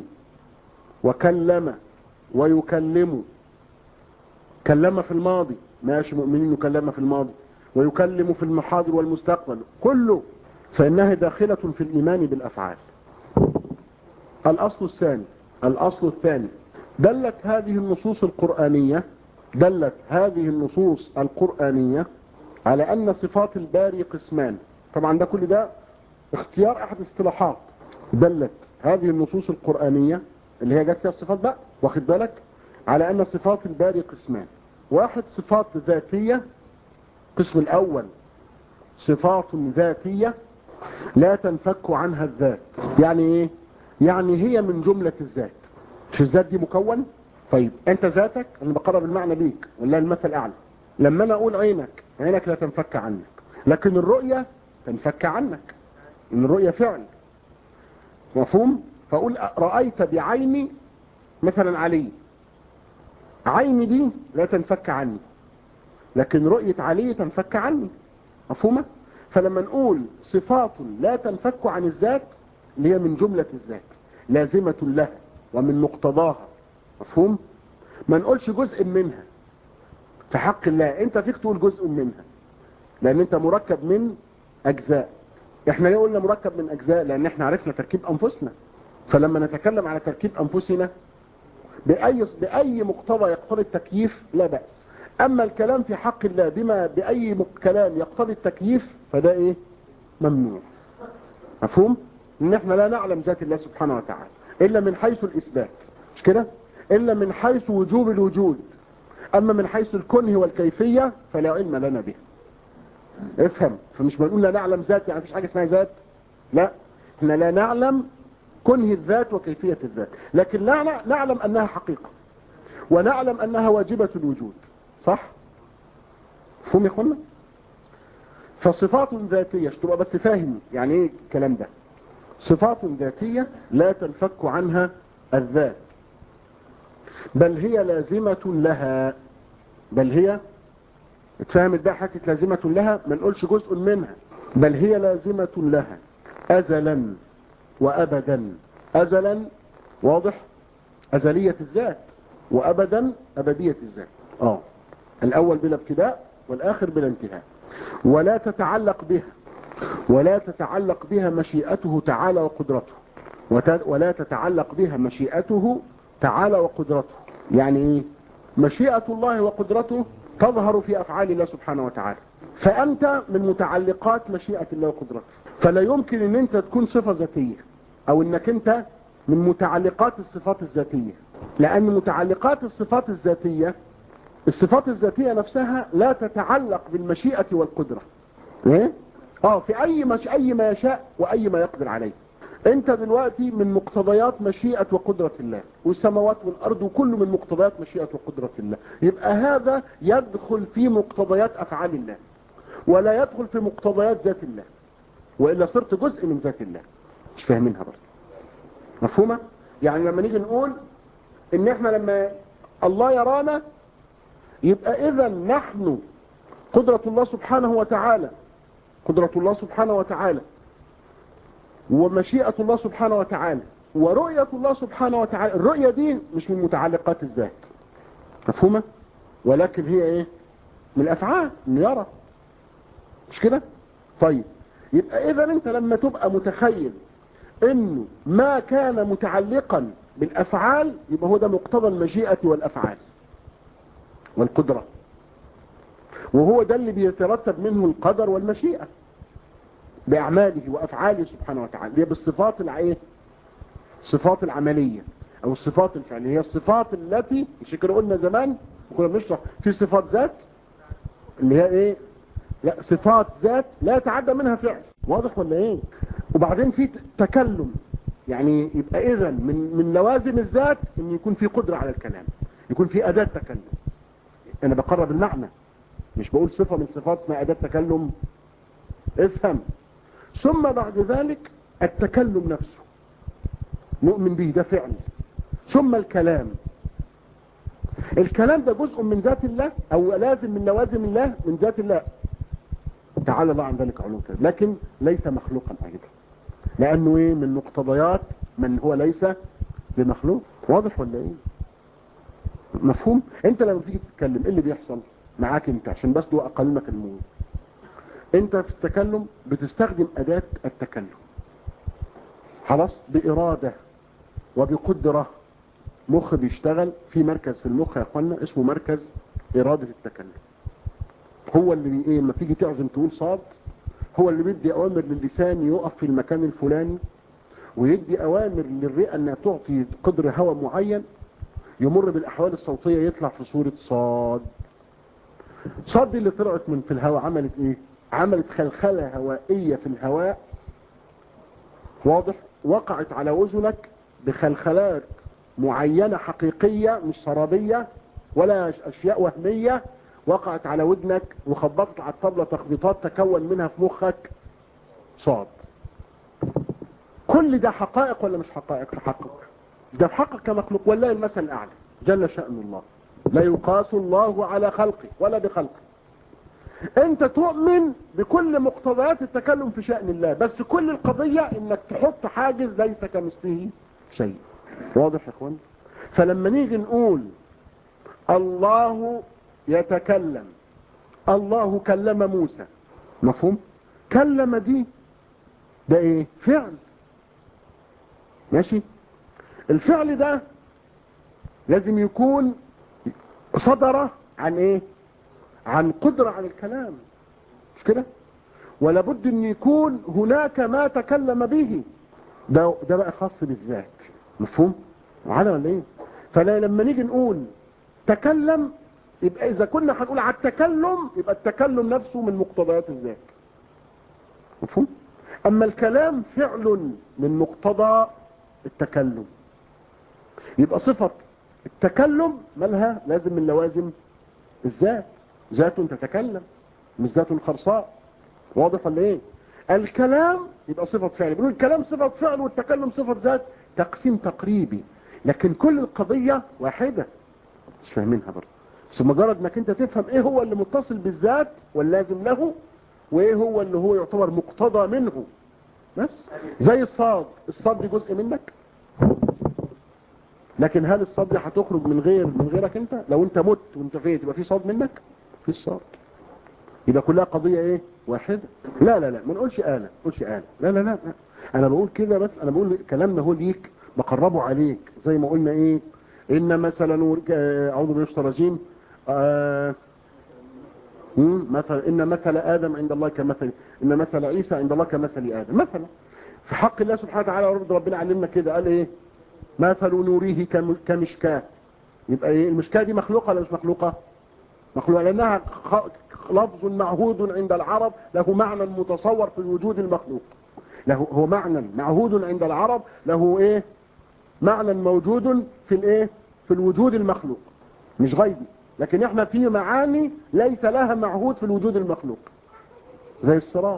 وكلم ويكلم كلم في الماضي ماشي مؤمنين يكلم في الماضي ويكلم في المحاضر والمستقبل كله فإنها داخلة في الإيمان بالأفعال الأصل الثاني الأصل الثاني دلت هذه النصوص القرآنية دلت هذه النصوص القرآنية على أن صفات الباري قسمان طبعا ده كل ده اختيار أحد اصطلاحات دلت هذه النصوص القرآنية اللي هي جت فيها الصفات بقى واخد بالك على أن صفات الباري قسمان واحد صفات ذاتية القسم الأول صفات ذاتية لا تنفك عنها الذات يعني ايه يعني هي من جملة الذات مش الذات دي مكون طيب انت ذاتك انا بقرب المعنى ليك والله المثل اعلى لما انا اقول عينك عينك لا تنفك عنك لكن الرؤية تنفك عنك ان الرؤية فعل مفهوم فاقول رأيت بعيني مثلا علي عيني دي لا تنفك عني لكن رؤية علي تنفك عني مفهومة فلما نقول صفات لا تنفك عن الذات اللي هي من جملة الذات لازمة لها ومن مقتضاها مفهوم ما نقولش جزء منها في حق الله انت فيك تقول جزء منها لان انت مركب من اجزاء احنا ليه قلنا مركب من اجزاء لان احنا عرفنا تركيب انفسنا فلما نتكلم على تركيب انفسنا باي باي مقتضى يقتضي التكييف لا باس اما الكلام في حق الله بما باي كلام يقتضي التكييف فده ايه ممنوع مفهوم ان احنا لا نعلم ذات الله سبحانه وتعالى الا من حيث الاثبات مش كده الا من حيث وجوب الوجود اما من حيث الكنه والكيفية فلا علم لنا به افهم فمش بنقول لا نعلم ذات يعني مفيش حاجة اسمها ذات لا احنا لا نعلم كنه الذات وكيفية الذات لكن لا نعلم انها حقيقة ونعلم انها واجبة الوجود صح فهم يا اخوانا فصفات ذاتية تبقى بس فاهم يعني ايه الكلام ده صفات ذاتية لا تنفك عنها الذات بل هي لازمة لها بل هي اتفهمت بقى حكة لازمة لها ما نقولش جزء منها بل هي لازمة لها أزلا وأبدا أزلا واضح أزلية الذات وأبدا أبدية الذات اه الأول بلا ابتداء والآخر بلا انتهاء ولا تتعلق بها ولا تتعلق بها مشيئته تعالى وقدرته ولا تتعلق بها مشيئته تعالى وقدرته يعني ايه مشيئة الله وقدرته تظهر في أفعال الله سبحانه وتعالى فأنت من متعلقات مشيئة الله وقدرته فلا يمكن ان انت تكون صفة ذاتية او انك انت من متعلقات الصفات الذاتية لان متعلقات الصفات الذاتية الصفات الذاتية نفسها لا تتعلق بالمشيئة والقدرة ايه اه في اي مش اي ما يشاء واي ما يقدر عليه انت دلوقتي من مقتضيات مشيئة وقدرة الله والسماوات والارض وكل من مقتضيات مشيئة وقدرة الله يبقى هذا يدخل في مقتضيات افعال الله ولا يدخل في مقتضيات ذات الله وإلا صرت جزء من ذات الله مش فاهمينها برضه مفهومة يعني لما نيجي نقول ان احنا لما الله يرانا يبقى اذا نحن قدرة الله سبحانه وتعالى قدرة الله سبحانه وتعالى ومشيئة الله سبحانه وتعالى ورؤية الله سبحانه وتعالى الرؤية دي مش من متعلقات الذات مفهومة ولكن هي ايه من الافعال انه يرى مش كده طيب يبقى اذا انت لما تبقى متخيل انه ما كان متعلقا بالافعال يبقى هو ده مقتضى المشيئة والافعال والقدرة وهو ده اللي بيترتب منه القدر والمشيئة باعماله وافعاله سبحانه وتعالى هي بالصفات العيه الصفات العملية او الصفات الفعلية هي الصفات التي مش كده قلنا زمان كنا بنشرح في صفات ذات اللي هي ايه لا صفات ذات لا يتعدى منها فعل واضح ولا ايه وبعدين في تكلم يعني يبقى اذا من من لوازم الذات ان يكون في قدرة على الكلام يكون في اداة تكلم انا بقرب المعنى مش بقول صفة من صفات اسمها اداة تكلم افهم ثم بعد ذلك التكلم نفسه نؤمن به ده فعل ثم الكلام الكلام ده جزء من ذات الله او لازم من لوازم الله من ذات الله تعالى الله عن ذلك علو كبير لكن ليس مخلوقا ايضا لانه ايه من مقتضيات من هو ليس بمخلوق واضح ولا ايه مفهوم انت لما تيجي تتكلم ايه اللي بيحصل معاك انت عشان بس دو اقلمك المهم انت في التكلم بتستخدم اداة التكلم خلاص بارادة وبقدرة مخ بيشتغل في مركز في المخ يا اخوانا اسمه مركز ارادة التكلم هو اللي بي- ايه لما تيجي تعزم تقول صاد هو اللي بيدي اوامر للسان يقف في المكان الفلاني ويدي اوامر للرئة انها تعطي قدر هواء معين يمر بالاحوال الصوتية يطلع في صورة صاد صاد دي اللي طلعت من في الهواء عملت ايه عملت خلخلة هوائية في الهواء واضح وقعت على اذنك بخلخلات معينة حقيقية مش سرابية ولا اشياء وهمية وقعت على ودنك وخبطت على الطبلة تخبيطات تكون منها في مخك صاد كل ده حقائق ولا مش حقائق تحقق ده في حقك كمخلوق والله المثل الاعلى جل شأن الله لا يقاس الله على خلقه ولا بخلقه انت تؤمن بكل مقتضيات التكلم في شأن الله بس كل القضية انك تحط حاجز ليس كمثله شيء واضح يا اخوان فلما نيجي نقول الله يتكلم الله كلم موسى مفهوم كلم دي ده ايه فعل ماشي الفعل ده لازم يكون صدر عن ايه عن قدرة على الكلام مش كده ولا بد ان يكون هناك ما تكلم به ده ده بقى خاص بالذات مفهوم على ولا ايه فلا لما نيجي نقول تكلم يبقى اذا كنا هنقول على التكلم يبقى التكلم نفسه من مقتضيات الذات مفهوم اما الكلام فعل من مقتضى التكلم يبقى صفة التكلم مالها لازم من لوازم الذات ذات تتكلم مش ذات خرصاء واضح ولا ايه الكلام يبقى صفة فعل بنقول الكلام صفة فعل والتكلم صفة ذات تقسيم تقريبي لكن كل القضية واحدة مش فاهمينها برضه بس مجرد انك انت تفهم ايه هو اللي متصل بالذات واللازم له وايه هو اللي هو يعتبر مقتضى منه بس زي الصاد الصاد دي جزء منك لكن هل الصاد دي هتخرج من غير من غيرك انت لو انت مت وانت فين يبقى في صاد منك في صاد يبقى كلها قضية ايه واحدة لا لا لا ما نقولش آلة ما نقولش آلة لا لا لا, لا. انا بقول كده بس انا بقول كلامنا هو ليك بقربه عليك زي ما قلنا ايه ان مثلا اعوذ بالله من الشيطان الرجيم آه مثلا ان مثل ادم عند الله كمثل ان مثل عيسى عند الله كمثل ادم مثلا في حق الله سبحانه وتعالى ورد ربنا علمنا كده قال ايه مثل نوره كمشكاه يبقى ايه المشكاه دي مخلوقه ولا مش مخلوقه مخلوقه لانها لفظ معهود عند العرب له معنى متصور في الوجود المخلوق له هو معنى معهود عند العرب له ايه معنى موجود في الايه في الوجود المخلوق مش غيبي لكن احنا في معاني ليس لها معهود في الوجود المخلوق زي الصراط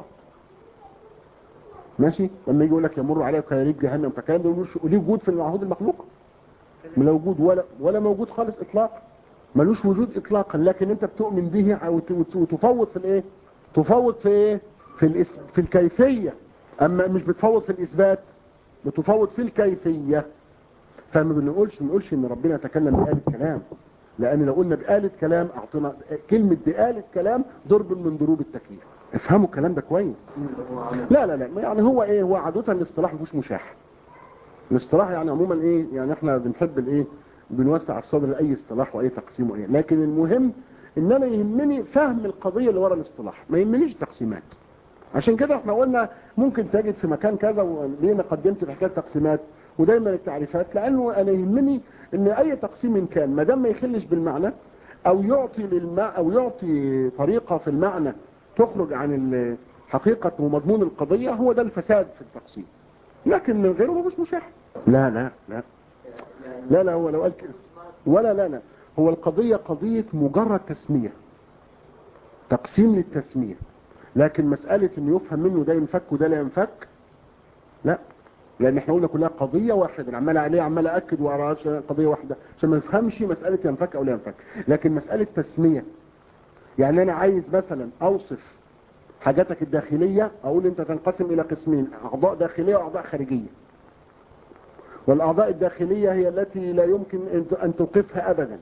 ماشي لما يجي يقول لك يمر عليك كياريب جهنم فكان ده ليه وجود في المعهود المخلوق لا وجود ولا ولا موجود خالص اطلاقا ملوش وجود اطلاقا لكن انت بتؤمن به وتفوض في الايه تفوض في ايه في الاسم في الكيفيه اما مش بتفوض في الاثبات بتفوض في الكيفيه فما بنقولش بنقولش ان ربنا تكلم بآلة كلام لان لو قلنا بآلة كلام اعطينا كلمة بآلة كلام ضرب من ضروب التكليف افهموا الكلام ده كويس لا لا لا يعني هو ايه هو عادة الاصطلاح مش مشاح الاصطلاح يعني عموما ايه يعني احنا بنحب الايه بنوسع الصدر لاي اصطلاح واي تقسيم وايه لكن المهم ان انا يهمني فهم القضية اللي ورا الاصطلاح ما يهمنيش تقسيمات عشان كده احنا قلنا ممكن تجد في مكان كذا ولينا قدمت في حكايه تقسيمات ودايما التعريفات لانه انا يهمني ان اي تقسيم كان ما دام ما يخلش بالمعنى او يعطي للمع او يعطي طريقه في المعنى تخرج عن حقيقه ومضمون القضيه هو ده الفساد في التقسيم لكن من غيره مش مشاح لا لا لا لا لا هو لو قال كده ولا لا لا هو القضيه قضيه مجرد تسميه تقسيم للتسميه لكن مسألة انه يفهم منه ده ينفك وده لا ينفك لا لان احنا قلنا كلها قضية واحدة عمال عليه عمال اكد وارى قضية واحدة عشان ما يفهمش مسألة ينفك او لا ينفك لكن مسألة تسمية يعني انا عايز مثلا اوصف حاجاتك الداخلية اقول انت تنقسم الى قسمين اعضاء داخلية واعضاء خارجية والاعضاء الداخلية هي التي لا يمكن ان توقفها ابدا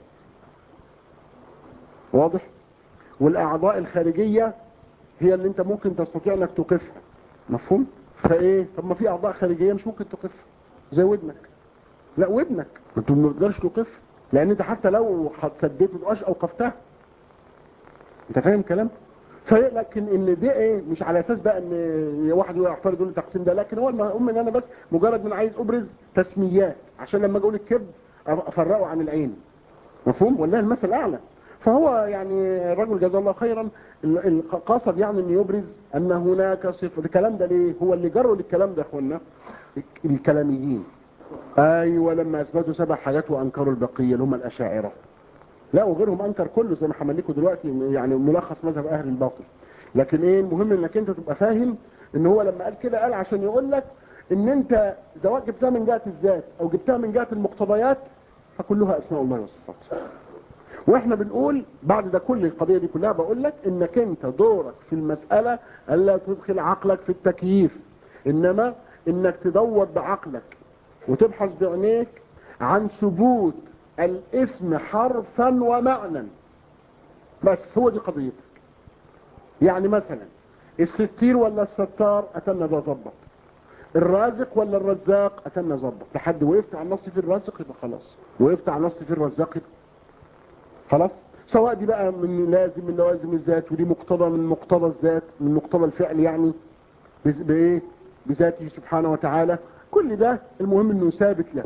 واضح والاعضاء الخارجية هي اللي انت ممكن تستطيع انك توقفها مفهوم فايه طب ما في اعضاء خارجية مش ممكن توقفها زي ودنك لا ودنك انت ما تقدرش توقفها لان انت حتى لو سديت ما اوقفتها انت فاهم كلام فلكن ان دي ايه مش على اساس بقى ان واحد يعترض يقول التقسيم ده لكن هو المهم ان انا بس مجرد من عايز ابرز تسميات عشان لما اقول الكبد افرقه عن العين مفهوم ولا المثل اعلى فهو يعني الرجل جزاه الله خيرا قصد يعني ان يبرز ان هناك صفه الكلام ده ليه هو اللي جروا للكلام ده يا اخوانا الكلاميين ايوه لما اثبتوا سبع حاجات وانكروا البقيه اللي هم الاشاعره لا وغيرهم انكر كله زي ما حمل لكم دلوقتي يعني ملخص مذهب اهل الباطل لكن ايه المهم انك انت تبقى فاهم ان هو لما قال كده قال عشان يقول لك ان انت سواء جبتها من جهه الذات او جبتها من جهه المقتضيات فكلها اسماء الله وصفاته واحنا بنقول بعد ده كل القضيه دي كلها بقول لك انك انت دورك في المساله الا تدخل عقلك في التكييف انما انك تدور بعقلك وتبحث بعينيك عن ثبوت الاسم حرفا ومعنى بس هو دي قضيتك يعني مثلا الستير ولا الستار اتنا ده ظبط الرازق ولا الرزاق اتنا ظبط لحد وقفت على النص في الرازق يبقى خلاص وقفت على النص في الرزاق يبقى خلاص سواء دي بقى من لازم من لوازم الذات ودي مقتضى من مقتضى الذات من مقتضى الفعل يعني بايه بذاته سبحانه وتعالى كل ده المهم انه ثابت له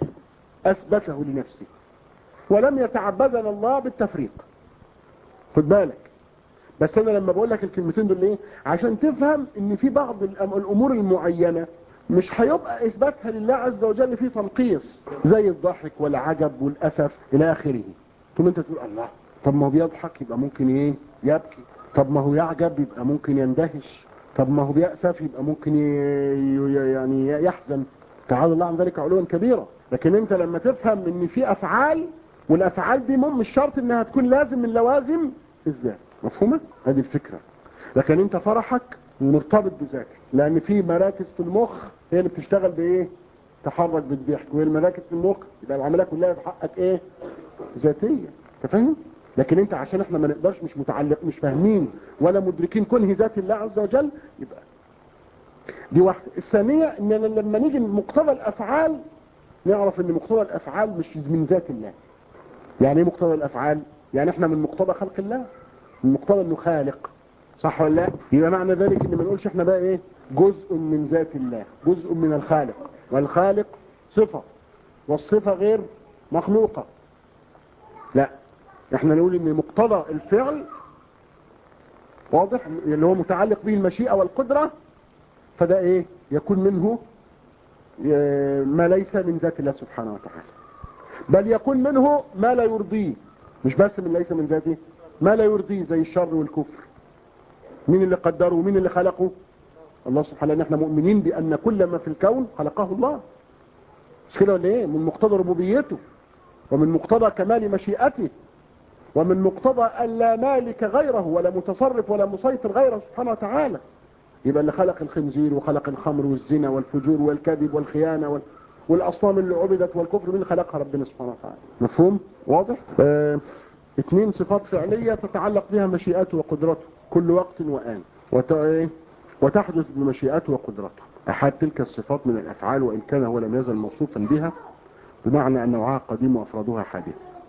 اثبته لنفسه ولم يتعبدنا الله بالتفريق خد بالك بس انا لما بقول لك الكلمتين دول ايه عشان تفهم ان في بعض الامور المعينة مش هيبقى اثباتها لله عز وجل في تنقيص زي الضحك والعجب والاسف الى اخره ثم انت تقول الله طب ما هو بيضحك يبقى ممكن ايه يبكي طب ما هو يعجب يبقى ممكن يندهش طب ما هو بيأسف يبقى ممكن يعني يحزن تعالى الله عن ذلك علوا كبيرا لكن انت لما تفهم ان في افعال والافعال دي مش شرط انها تكون لازم من لوازم الذات مفهومة هذه الفكرة لكن انت فرحك مرتبط بذاتك لان في مراكز في المخ هي اللي بتشتغل بايه تحرك بالضحك وهي المراكز في المخ يبقى العمليه كلها في حقك ايه ذاتيه انت فاهم لكن انت عشان احنا ما نقدرش مش متعلق مش فاهمين ولا مدركين كنه ذات الله عز وجل يبقى دي واحدة الثانية ان لما نيجي مقتضى الافعال نعرف ان مقتضى الافعال مش من ذات الله يعني ايه مقتضى الافعال يعني احنا من مقتضى خلق الله من مقتضى انه خالق صح ولا لا يبقى معنى ذلك ان ما نقولش احنا بقى ايه جزء من ذات الله جزء من الخالق والخالق صفة والصفة غير مخلوقة لا احنا نقول ان مقتضى الفعل واضح اللي هو متعلق به المشيئة والقدرة فده ايه يكون منه ما ليس من ذات الله سبحانه وتعالى بل يكون منه ما لا يرضيه مش بس من ليس من ذاته ما لا يرضيه زي الشر والكفر مين اللي قدره ومين اللي خلقه الله سبحانه وتعالى احنا مؤمنين بان كل ما في الكون خلقه الله مش كده ولا ايه من مقتضى ربوبيته ومن مقتضى كمال مشيئته ومن مقتضى ان لا مالك غيره ولا متصرف ولا مسيطر غيره سبحانه وتعالى يبقى اللي خلق الخنزير وخلق الخمر والزنا والفجور والكذب والخيانة وال... والأصنام اللي عبدت والكفر مين خلقها ربنا سبحانه وتعالى مفهوم واضح اه... اثنين صفات فعلية تتعلق بها مشيئته وقدرته كل وقت وآن وت... وتحدث بمشيئته وقدرته أحد تلك الصفات من الأفعال وإن كان هو لم يزل موصوفا بها بمعنى أن نوعها قديم وأفرادها حادث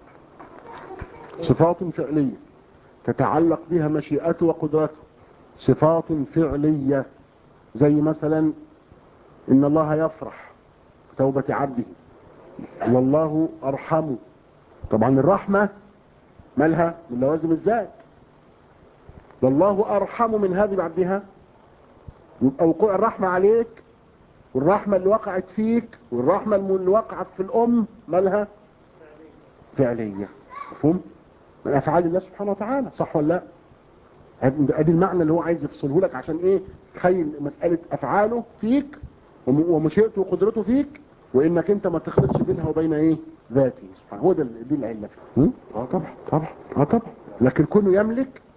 صفات فعلية تتعلق بها مشيئته وقدرته صفات فعلية زي مثلا إن الله يفرح توبة عبده والله أرحمه طبعا الرحمة مالها من لوازم الذات والله أرحم من هذه بعدها يبقى وقوع الرحمة عليك والرحمة اللي وقعت فيك والرحمة اللي وقعت في الأم مالها فعلية مفهوم من أفعال الله سبحانه وتعالى صح ولا لا ادي المعنى اللي هو عايز يفصله لك عشان ايه تخيل مسألة افعاله فيك ومشيئته وقدرته فيك وانك انت ما تخلطش بينها وبين ايه ذاته سبحانه هو ده دي العلة فيه اه طبعا طبعا اه طبعا لكن كونه يملك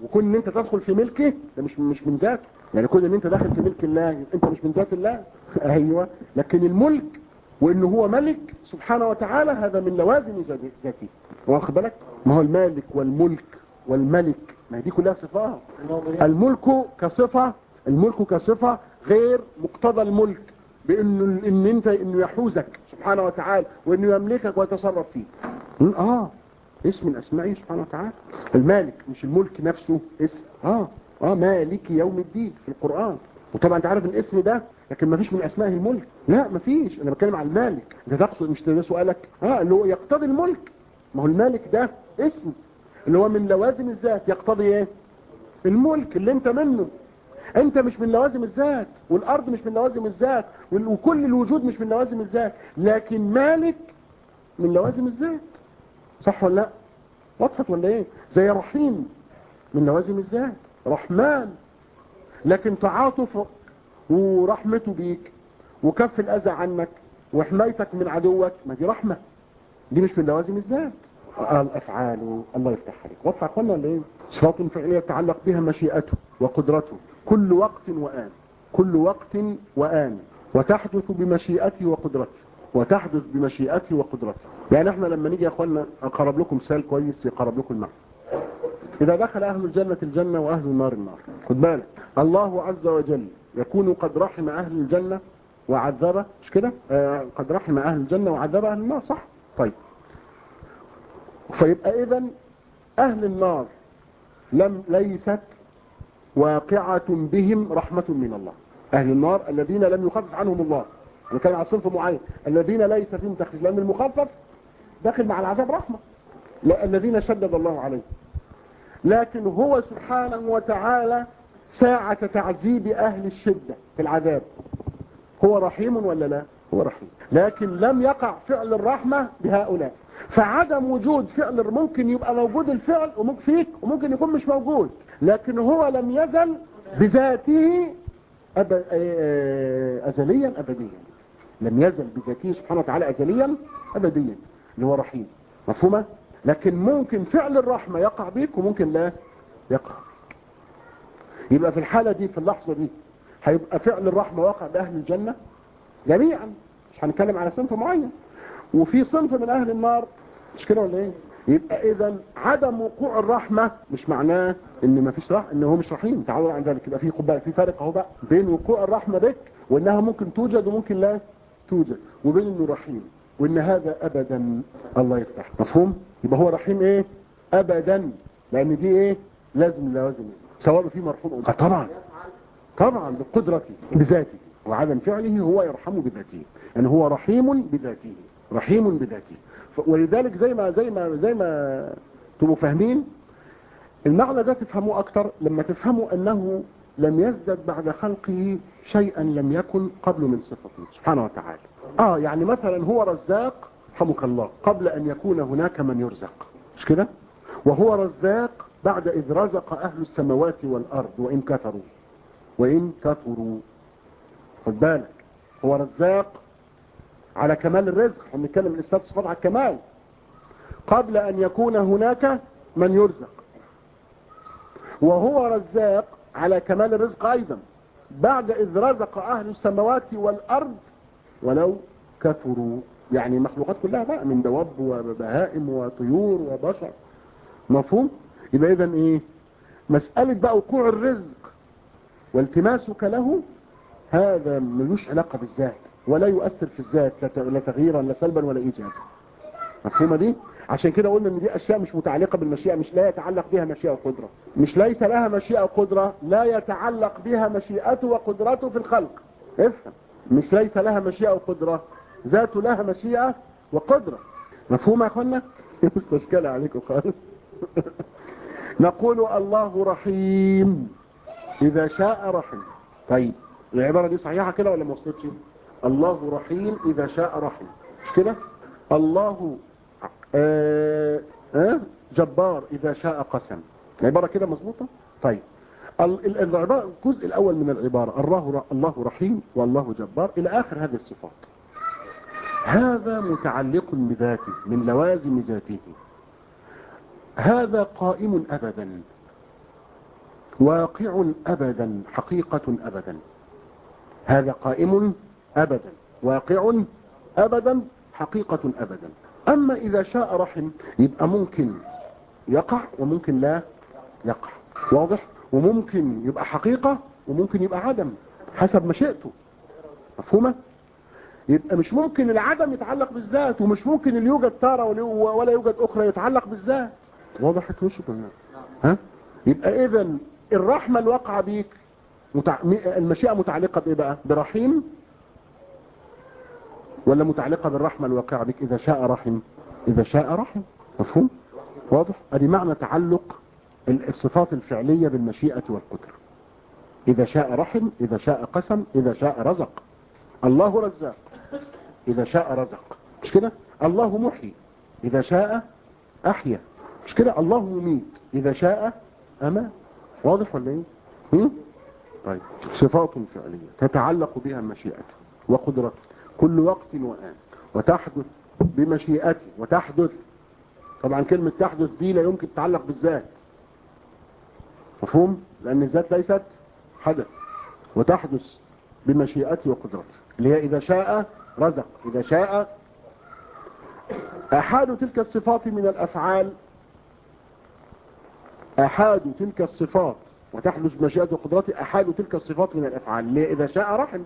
وكون ان انت تدخل في ملكه ده مش مش من ذاته يعني كون ان انت داخل في ملك الله انت مش من ذات الله ايوه لكن الملك وانه هو ملك سبحانه وتعالى هذا من لوازم ذاته واخد بالك ما هو المالك والملك والملك ما هي دي كلها صفات الملك كصفة الملك كصفة غير مقتضى الملك بانه ان انت انه يحوزك سبحانه وتعالى وانه يملكك ويتصرف فيك اه اسم من اسمائه سبحانه وتعالى المالك مش الملك نفسه اسم اه اه مالك يوم الدين في القرآن وطبعا انت عارف الاسم ده لكن ما فيش من اسمائه الملك لا ما فيش انا بتكلم عن المالك انت تقصد مش ده سؤالك اه اللي هو يقتضي الملك ما هو المالك ده اسم اللي هو من لوازم الذات يقتضي ايه الملك اللي انت منه انت مش من لوازم الذات والارض مش من لوازم الذات وكل الوجود مش من لوازم الذات لكن مالك من لوازم الذات صح ولا لا وضحت ولا ايه زي رحيم من لوازم الذات رحمن لكن تعاطفك ورحمته بيك وكف الاذى عنك وحمايتك من عدوك ما دي رحمة دي مش من لوازم الذات الافعال الله يفتح عليك وضح اخوانا ولا ايه صفات فعليه يتعلق بها مشيئته وقدرته كل وقت وآن كل وقت وآن وتحدث بمشيئته وقدرته وتحدث بمشيئته وقدرته يعني احنا لما نيجي يا اخوانا اقرب لكم مثال كويس يقرب لكم المعنى اذا دخل اهل الجنة الجنة واهل النار النار خد بالك الله عز وجل يكون قد رحم اهل الجنة وعذب مش كده آه قد رحم اهل الجنة وعذب اهل النار صح طيب فيبقى اذا اهل النار لم ليست واقعة بهم رحمة من الله اهل النار الذين لم يخفف عنهم الله انا كان على صنف معين الذين ليس فيهم تخفيف لان المخفف داخل مع العذاب رحمة لا الذين شدد الله عليهم لكن هو سبحانه وتعالى ساعة تعذيب اهل الشدة في العذاب هو رحيم ولا لا هو رحيم لكن لم يقع فعل الرحمة بهؤلاء فعدم وجود فعل ممكن يبقى موجود الفعل وممكن فيك وممكن يكون مش موجود لكن هو لم يزل بذاته أب... أزليا أبديا لم يزل بذاته سبحانه وتعالى أزليا أبديا اللي هو رحيم مفهومة لكن ممكن فعل الرحمة يقع بيك وممكن لا يقع بيك يبقى في الحالة دي في اللحظة دي هيبقى فعل الرحمة واقع بأهل الجنة جميعا مش هنتكلم على صنف معين وفي صنف من أهل النار مش كده ولا ايه يبقى اذا عدم وقوع الرحمة مش معناه ان ما فيش رحمة ان هو مش رحيم تعالوا عن ذلك يبقى في قبال في فرق اهو بقى بين وقوع الرحمة بك وانها ممكن توجد وممكن لا توجد وبين انه رحيم وان هذا ابدا الله يفتح مفهوم يبقى هو رحيم ايه ابدا لان دي ايه لازم لازم سواء في مرحوم أو طبعا طبعا بقدرته بذاته وعدم فعله هو يرحم بذاته يعني هو رحيم بذاته رحيم بذاته ولذلك زي ما زي ما زي ما تبقوا فاهمين المعنى ده تفهموه اكتر لما تفهموا انه لم يزدد بعد خلقه شيئا لم يكن قبل من صفته سبحانه وتعالى اه يعني مثلا هو رزاق رحمك الله قبل ان يكون هناك من يرزق مش كده وهو رزاق بعد اذ رزق اهل السماوات والارض وان كثروا وان كثروا خد بالك هو رزاق على كمال الرزق احنا بنتكلم الاثبات صفات على الكمال قبل ان يكون هناك من يرزق وهو رزاق على كمال الرزق ايضا بعد اذ رزق اهل السماوات والارض ولو كثروا يعني المخلوقات كلها بقى من دواب وبهائم وطيور وبشر مفهوم يبقى اذا ايه مسألة بقى وقوع الرزق والتماسك له هذا ملوش علاقة بالذات ولا يؤثر في الذات لا تغييرا لا سلبا ولا ايجابا مفهومه دي عشان كده قلنا ان دي اشياء مش متعلقه بالمشيئه مش لا يتعلق بها مشيئه وقدره مش ليس لها مشيئه وقدره لا يتعلق بها مشيئته وقدرته في الخلق افهم مش ليس لها مشيئه وقدره ذات لها مشيئه وقدره مفهوم يا اخوانا مستشكله عليكم خالص نقول الله رحيم اذا شاء رحم طيب العباره دي صحيحه كده ولا ما وصلتش الله رحيم إذا شاء رحم مش كده الله آه آه جبار إذا شاء قسم العبارة كده مظبوطة طيب العبارة الجزء الأول من العبارة الله الله رحيم والله جبار إلى آخر هذه الصفات هذا متعلق بذاته من لوازم ذاته هذا قائم أبدا واقع أبدا حقيقة أبدا هذا قائم أبدا واقع أبدا حقيقة أبدا أما إذا شاء رحم يبقى ممكن يقع وممكن لا يقع واضح وممكن يبقى حقيقة وممكن يبقى عدم حسب مشيئته مفهومة يبقى مش ممكن العدم يتعلق بالذات ومش ممكن اللي يوجد تارة ولا يوجد أخرى يتعلق بالذات واضح مش ها يبقى إذا الرحمة الواقعة بيك متع... المشيئة متعلقة بإيه بقى برحيم ولا متعلقة بالرحمة الواقعة بك إذا شاء رحم إذا شاء رحم مفهوم واضح ادي معنى تعلق الصفات الفعلية بالمشيئة والقدرة إذا شاء رحم إذا شاء قسم إذا شاء رزق الله رزاق إذا شاء رزق مش كده الله محيي إذا شاء أحيا مش كده الله يميت إذا شاء أمات واضح ولا إيه هم؟ طيب صفات فعلية تتعلق بها مشيئته وقدرته كل وقت وآن وتحدث بمشيئته وتحدث طبعا كلمة تحدث دي لا يمكن تتعلق بالذات مفهوم لأن الذات ليست حدث وتحدث بمشيئته وقدرته اللي هي إذا شاء رزق إذا شاء أحاد تلك الصفات من الأفعال أحاد تلك الصفات وتحدث بمشيئته وقدرته أحاد تلك الصفات من الأفعال اللي هي إذا شاء رحم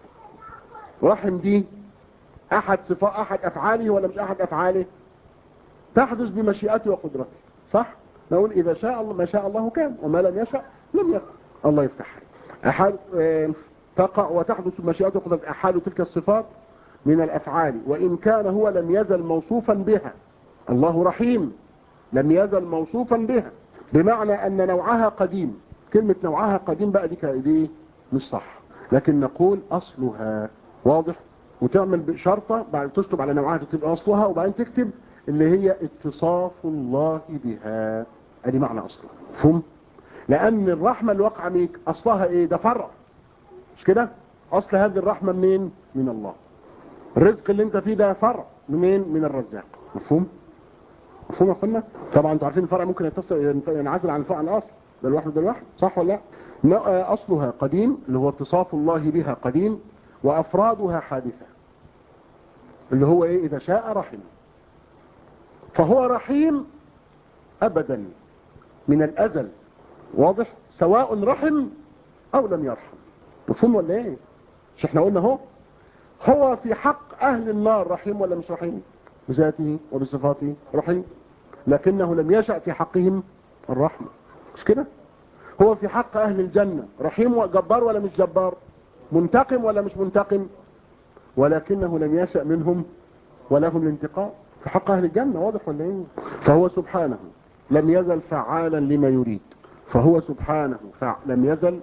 رحم دي أحد صفات أحد أفعاله ولا مش أحد أفعاله تحدث بمشيئته وقدرته صح نقول إذا شاء الله ما شاء الله كان وما لم يشاء لم يكن الله يفتح أحد تقع وتحدث بمشيئته وقدرته أحد تلك الصفات من الأفعال وإن كان هو لم يزل موصوفا بها الله رحيم لم يزل موصوفا بها بمعنى أن نوعها قديم كلمة نوعها قديم بقى دي كايديه مش صح لكن نقول أصلها واضح وتعمل شرطة بعد تكتب على نوعها تكتب أصلها وبعدين تكتب اللي هي اتصاف الله بها ادي معنى أصلها فهم لأن الرحمة اللي وقع ميك أصلها إيه ده فرع مش كده أصل هذه الرحمة منين من الله الرزق اللي انت فيه ده فرع منين من الرزاق مفهوم مفهوم يا اخوانا طبعا انتوا عارفين الفرع ممكن يتصل ينعزل عن الفرع الاصل ده لوحده ده لوحده صح ولا لا اصلها قديم اللي هو اتصاف الله بها قديم وافرادها حادثه اللي هو ايه اذا شاء رحم فهو رحيم ابدا من الازل واضح سواء رحم او لم يرحم مفهوم ولا ايه مش احنا قلنا اهو هو في حق اهل النار رحيم ولا مش رحيم بذاته وبصفاته رحيم لكنه لم يشأ في حقهم الرحمة مش كده هو في حق اهل الجنة رحيم وجبار ولا مش جبار منتقم ولا مش منتقم ولكنه لم يشأ منهم ولهم الانتقام في حق اهل الجنة واضح ولا ايه فهو سبحانه لم يزل فعالا لما يريد فهو سبحانه فع... لم يزل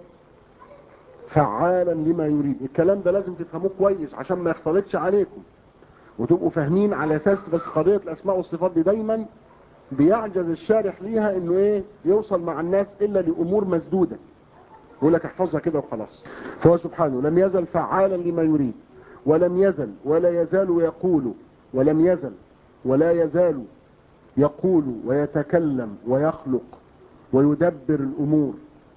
فعالا لما يريد الكلام ده لازم تفهموه كويس عشان ما يختلطش عليكم وتبقوا فاهمين على اساس بس قضية الاسماء والصفات دي دايما بيعجز الشارح ليها انه ايه يوصل مع الناس الا لامور مسدودة يقول لك احفظها كده وخلاص فهو سبحانه لم يزل فعالا لما يريد ولم يزل ولا يزال يقول ولم يزل ولا يزال يقول ويتكلم ويخلق ويدبر الامور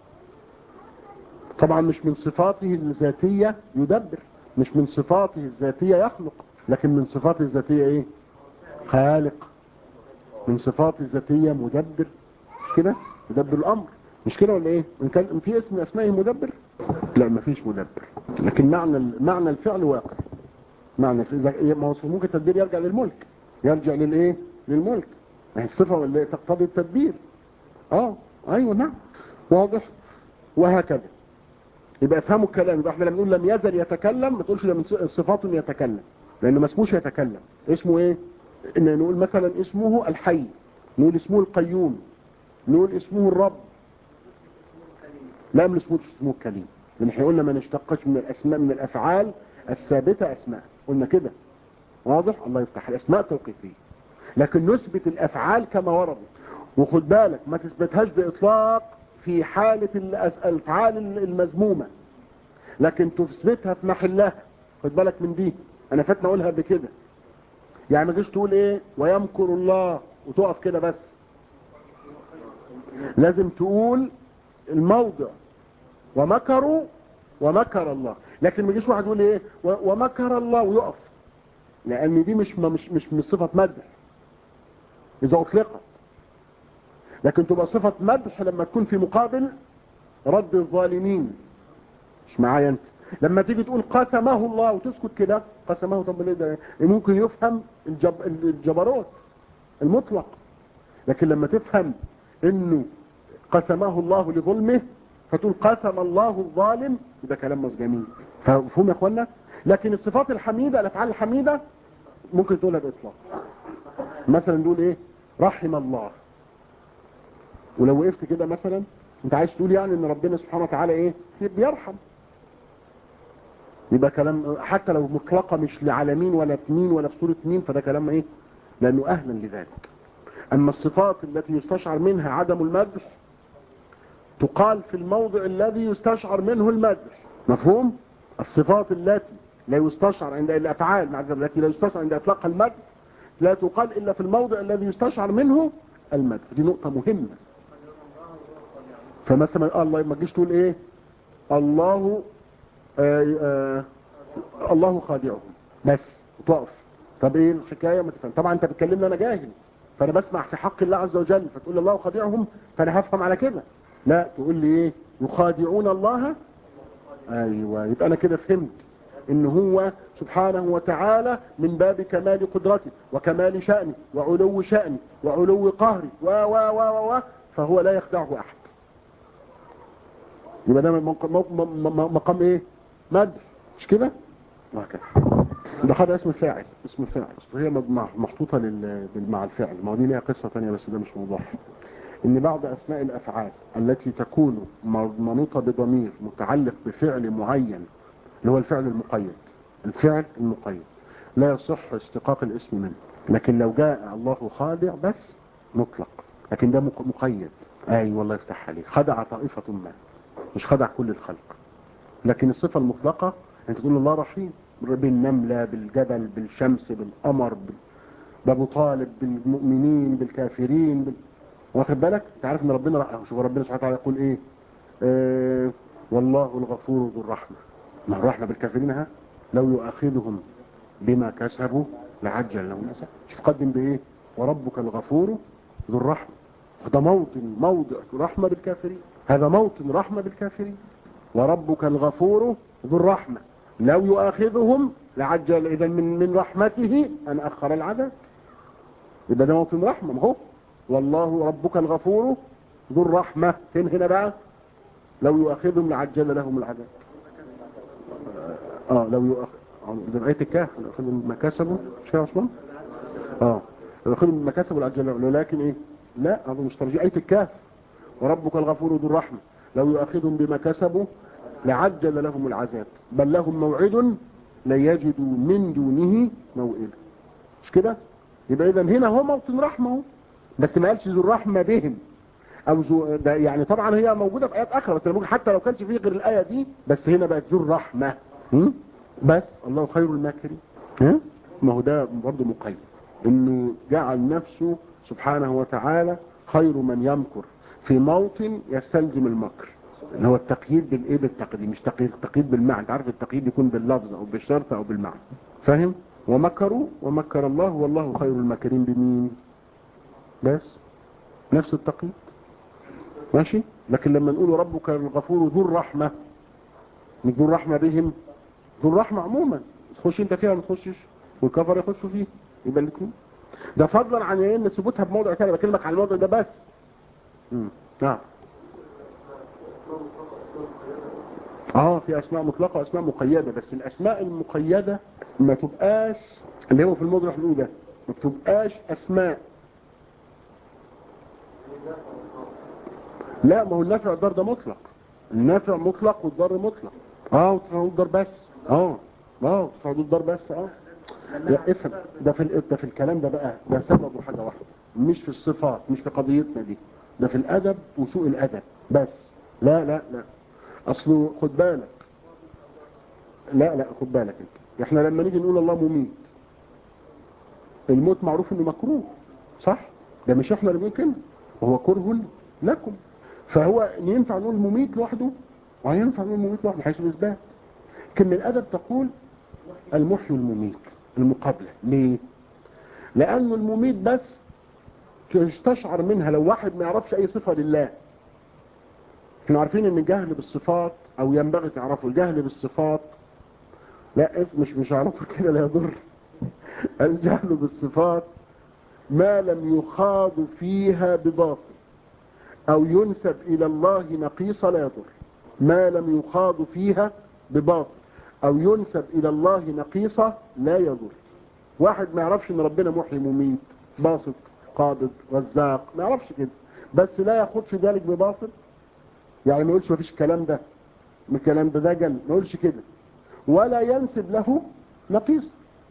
طبعا مش من صفاته الذاتية يدبر مش من صفاته الذاتية يخلق لكن من صفاته الذاتية ايه خالق من صفاته الذاتية مدبر مش كده يدبر الامر مش كده ولا ايه ان كان في اسم اسمائه مدبر لا ما فيش مدبر لكن معنى معنى الفعل واقع معنى ما هو ممكن التدبير يرجع للملك يرجع للايه للملك ما هي الصفة اللي تقتضي التدبير اه ايوه نعم واضح وهكذا يبقى افهموا الكلام يبقى احنا لما نقول لم يزل يتكلم ما تقولش من صفاته يتكلم لانه ما اسموش يتكلم اسمه ايه ان نقول مثلا اسمه الحي نقول اسمه القيوم نقول اسمه الرب لا من اسمه اسمه الكليم لان احنا قلنا ما نشتقش من الاسماء من الافعال الثابته اسماء قلنا كده واضح الله يفتح الاسماء توقيفيه لكن نثبت الافعال كما وردت وخد بالك ما تثبتهاش باطلاق في حالة الافعال المذمومة لكن تثبتها في محلها خد بالك من دي انا فاتنا اقولها بكده يعني ما تجيش تقول ايه ويمكر الله وتقف كده بس لازم تقول الموضع ومكروا ومكر الله لكن ما يجيش واحد يقول ايه و- ومكر الله ويقف لان دي مش مش مش من صفه مدح اذا اطلقت لكن تبقى صفه مدح لما تكون في مقابل رد الظالمين مش معايا انت لما تيجي تقول قسمه الله وتسكت كده قسمه طب ليه ده ممكن يفهم الجب الجبروت المطلق لكن لما تفهم انه قسمه الله لظلمه فتقول قسم الله الظالم ده كلام مش جميل فمفهوم يا اخوانا لكن الصفات الحميدة الافعال الحميدة ممكن تقولها باطلاق مثلا نقول ايه رحم الله ولو وقفت كده مثلا انت عايز تقول يعني ان ربنا سبحانه وتعالى ايه بيرحم يبقى كلام حتى لو مطلقة مش لعالمين ولا في مين ولا في صورة مين فده كلام ايه لانه اهلا لذلك اما الصفات التي يستشعر منها عدم المدح تقال في الموضع الذي يستشعر منه المدح مفهوم الصفات التي لا يستشعر عند الافعال مع الذنب التي لا يستشعر عند اطلاق المدح لا تقال الا في الموضع الذي يستشعر منه المدح دي نقطة مهمة فمثلا آه الله ما تجيش تقول ايه الله آه آه الله خادعهم بس وتقف طب ايه الحكايه ما تفهم طبعا انت بتكلمني انا جاهل فانا بسمع في حق الله عز وجل فتقول لي الله خادعهم فانا هفهم على كده لا تقول لي ايه يخادعون الله ايوه يبقى انا كده فهمت ان هو سبحانه وتعالى من باب كمال قدرته وكمال شأنه وعلو شأنه وعلو قهره و و و و و فهو لا يخدعه احد يبقى ده مقام, مقام ايه مدح مش كده وهكذا ده هذا اسم الفاعل اسم الفاعل هي محطوطة لل... مع الفعل ما هو دي ليها قصة تانية بس ده مش موضوع ان بعض اسماء الافعال التي تكون منوطة بضمير متعلق بفعل معين اللي هو الفعل المقيد الفعل المقيد لا يصح اشتقاق الاسم منه لكن لو جاء الله خادع بس مطلق لكن ده مقيد اي والله يفتح عليك خدع طائفة ما مش خدع كل الخلق لكن الصفة المطلقة انت تقول الله رحيم بالنملة بالجبل بالشمس بالقمر بابو طالب بالمؤمنين بالكافرين بال... واخد بالك انت عارف ان ربنا شوف ربنا سبحانه وتعالى يقول ايه اه والله الغفور ذو الرحمة ما الرحمة بالكافرين ها لو يؤاخذهم بما كسبوا لعجل لهم نسى شوف قدم بايه وربك الغفور ذو الرحمة ده موطن موضع رحمة بالكافرين هذا موطن رحمة بالكافرين وربك الغفور ذو الرحمة لو يؤاخذهم لعجل اذا من من رحمته ان اخر العذاب يبقى ده موطن رحمة ما هو والله ربك الغفور ذو الرحمة فين هنا بقى لو يؤاخذهم لعجل لهم العذاب اه لو يؤاخذ ده آية الكهف يؤاخذهم ما كسبوا مش كده عثمان اه يؤاخذهم ما كسبوا لعجل لهم ولكن ايه لا هذا مش ترجيع آية الكهف وربك الغفور ذو الرحمة لو يؤاخذهم بما كسبوا لعجل لهم العذاب بل لهم موعد لا يجدوا من دونه موئلا مش كده يبقى اذا هنا هو موطن رحمه هو. بس ما قالش ذو الرحمه بهم او ذو ده يعني طبعا هي موجوده في ايات اخرى بس ممكن حتى لو كانش فيه غير الايه دي بس هنا بقت ذو الرحمه هم؟ بس الله خير الماكرين ها ما هو ده برضه مقيد انه جعل نفسه سبحانه وتعالى خير من يمكر في موطن يستلزم المكر اللي هو التقييد بالايه بالتقييد مش تقييد التقييد بالمعنى انت عارف التقييد يكون باللفظ او بالشرط او بالمعنى فاهم ومكروا ومكر الله والله خير الماكرين بمين بس نفس التقييد ماشي لكن لما نقول ربك الغفور ذو الرحمة مش ذو الرحمة بهم ذو الرحمة عموما تخش انت فيها ما تخشش والكفر يخشوا فيه يبقى الاثنين ده فضلا عن ان ثبوتها بموضع ثاني بكلمك عن الموضع ده بس امم نعم اه في اسماء مطلقة واسماء مقيدة بس الاسماء المقيدة ما تبقاش اللي هو في الموضوع الحلول ده ما تبقاش اسماء لا ما هو النافع والضر ده مطلق النافع مطلق والضر مطلق اه وتفعلوا الضر بس اه اه وتفعلوا الضر بس اه لا افهم ده في ده في الكلام ده بقى ده سببه حاجة واحدة مش في الصفات مش في قضيتنا دي ده في الادب وسوء الادب بس لا لا لا اصله خد بالك لا لا خد بالك انت احنا لما نيجي نقول الله مميت الموت معروف انه مكروه صح ده مش احنا اللي ممكن وهو كره لكم فهو ينفع نقول مميت لوحده وينفع نقول مميت لوحده حيث الإثبات لكن الأدب تقول المحيي والمميت المقابلة ليه؟ لأنه المميت بس تستشعر منها لو واحد ما يعرفش أي صفة لله احنا عارفين ان الجهل بالصفات او ينبغي تعرفوا الجهل بالصفات لا مش مش عارفه كده لا يضر الجهل بالصفات ما لم يخاض فيها بباطل او ينسب الى الله نقيص لا يضر ما لم يخاض فيها بباطل او ينسب الى الله نقيصة لا يضر واحد ما يعرفش ان ربنا محيي مميت باسط قابض رزاق ما يعرفش كده بس لا يخوض في ذلك بباطل يعني ما يقولش ما فيش الكلام ده من الكلام ده دجل ما يقولش كده ولا ينسب له نقيص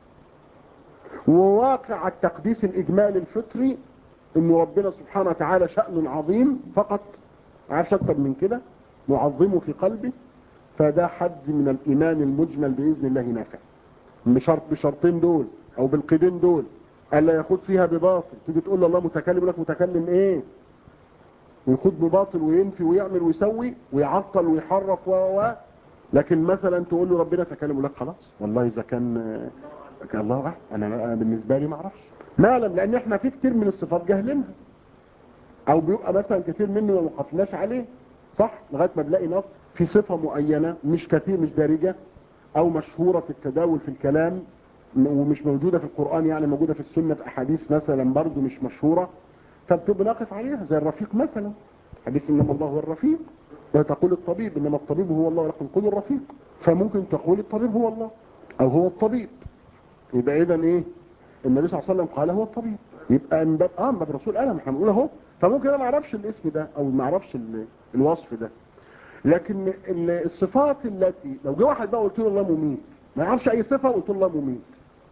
وواقع التقديس الإجمالي الفطري إن ربنا سبحانه وتعالى شأن عظيم فقط عارف أكتر من كده معظمه في قلبه فده حد من الإيمان المجمل بإذن الله نافع بشرط بشرطين دول أو بالقيدين دول ألا يخوض فيها بباطل تيجي تقول الله متكلم لك متكلم إيه ويخوض بباطل وينفي ويعمل ويسوي ويعطل ويحرف و لكن مثلا تقول له ربنا تكلم لك خلاص والله اذا كان كان الله اعلم انا أنا بالنسبه لي ما اعرفش ما اعلم لان احنا في كتير من الصفات جاهلينها او بيبقى مثلا كتير منه ما وقفناش عليه صح لغايه ما بلاقي نص في صفه معينه مش كتير مش دارجه او مشهوره في التداول في الكلام ومش موجوده في القران يعني موجوده في السنه في احاديث مثلا برضو مش مشهوره فبتبقى ناقف عليها زي الرفيق مثلا حديث انما الله هو الرفيق لا تقول الطبيب انما الطبيب هو الله ولكن قل الرفيق فممكن تقول الطبيب هو الله او هو الطبيب يبقى اذا ايه النبي صلى الله عليه وسلم قال هو الطبيب يبقى من باب اه ما الرسول قال احنا بنقول اهو فممكن انا ما اعرفش الاسم ده او ما اعرفش الوصف ده لكن الصفات التي لو جه واحد بقى قلت له الله مميت ما يعرفش اي صفه وقلت له الله مميت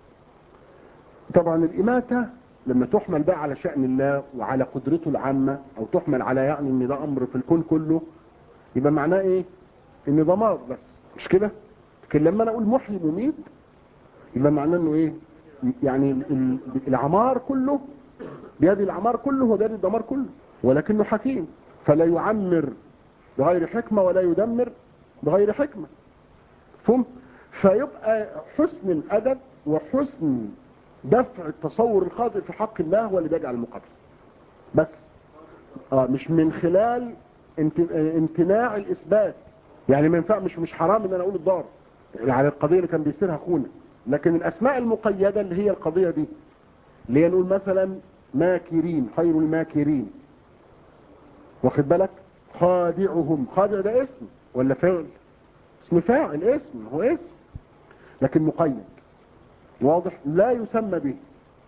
طبعا الاماته لما تحمل بقى على شأن الله وعلى قدرته العامة او تحمل على يعني ان ده امر في الكون كله يبقى معناه ايه ان ده مرض بس مش كده لكن لما انا اقول محيي مميت يبقى معناه انه ايه يعني العمار كله بيد العمار كله وبيد الدمار كله ولكنه حكيم فلا يعمر بغير حكمة ولا يدمر بغير حكمة فهم فيبقى حسن الادب وحسن دفع التصور الخاطئ في حق الله هو اللي بيجعل المقابله بس اه مش من خلال امتناع الاثبات يعني ما ينفع مش مش حرام ان انا اقول الضار على القضيه اللي كان بيصيرها اخونا لكن الاسماء المقيده اللي هي القضيه دي اللي هي نقول مثلا ماكرين خير الماكرين واخد بالك خادعهم خادع ده اسم ولا فعل اسم فاعل اسم هو اسم لكن مقيد واضح لا يسمى به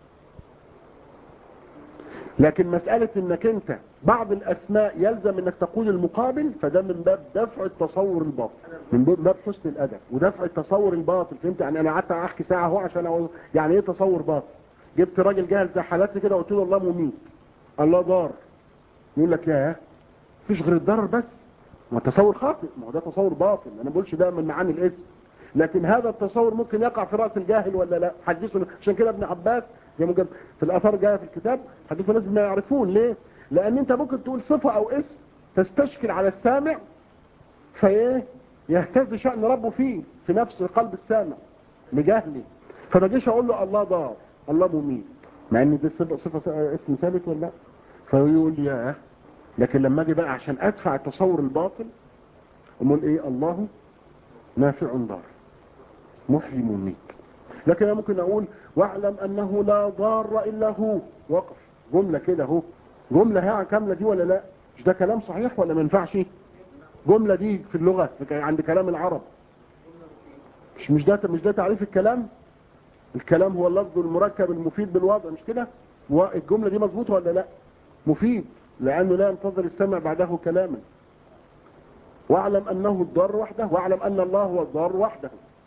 لكن مسألة انك انت بعض الاسماء يلزم انك تقول المقابل فده من باب دفع التصور الباطل من باب حسن الادب ودفع التصور الباطل فهمت يعني انا قعدت احكي ساعة اهو عشان أقول يعني ايه تصور باطل جبت راجل جاهل زي حالاتي كده وقلت له الله مميت الله ضار يقول لك يا مفيش غير الضرر بس ما تصور خاطئ ما هو ده تصور باطل انا ما بقولش ده من معاني الاسم لكن هذا التصور ممكن يقع في رأس الجاهل ولا لا حدثوا عشان كده ابن عباس زي ما في الأثار جاء في الكتاب حدثوا الناس ما يعرفون ليه لأن أنت ممكن تقول صفة أو اسم تستشكل على السامع فايه يهتز شأن ربه فيه في نفس قلب السامع لجهلي فما جيش أقول له الله ضار الله مميت مع ان دي صفة, صفة اسم ثابت ولا لا فيقول لي ياه لكن لما اجي بقى عشان ادفع التصور الباطل امال ايه الله نافع ضار محيي مميت لكن انا ممكن اقول واعلم انه لا ضار الا هو وقف جملة كده اهو جملة هي كاملة دي ولا لا مش ده كلام صحيح ولا ما ينفعش جملة دي في اللغة عند كلام العرب مش مش ده مش ده تعريف الكلام الكلام هو اللفظ المركب المفيد بالوضع مش كده والجملة دي مظبوطة ولا لا مفيد لانه لا ينتظر السمع بعده كلاما واعلم انه الضار وحده واعلم ان الله هو الضار وحده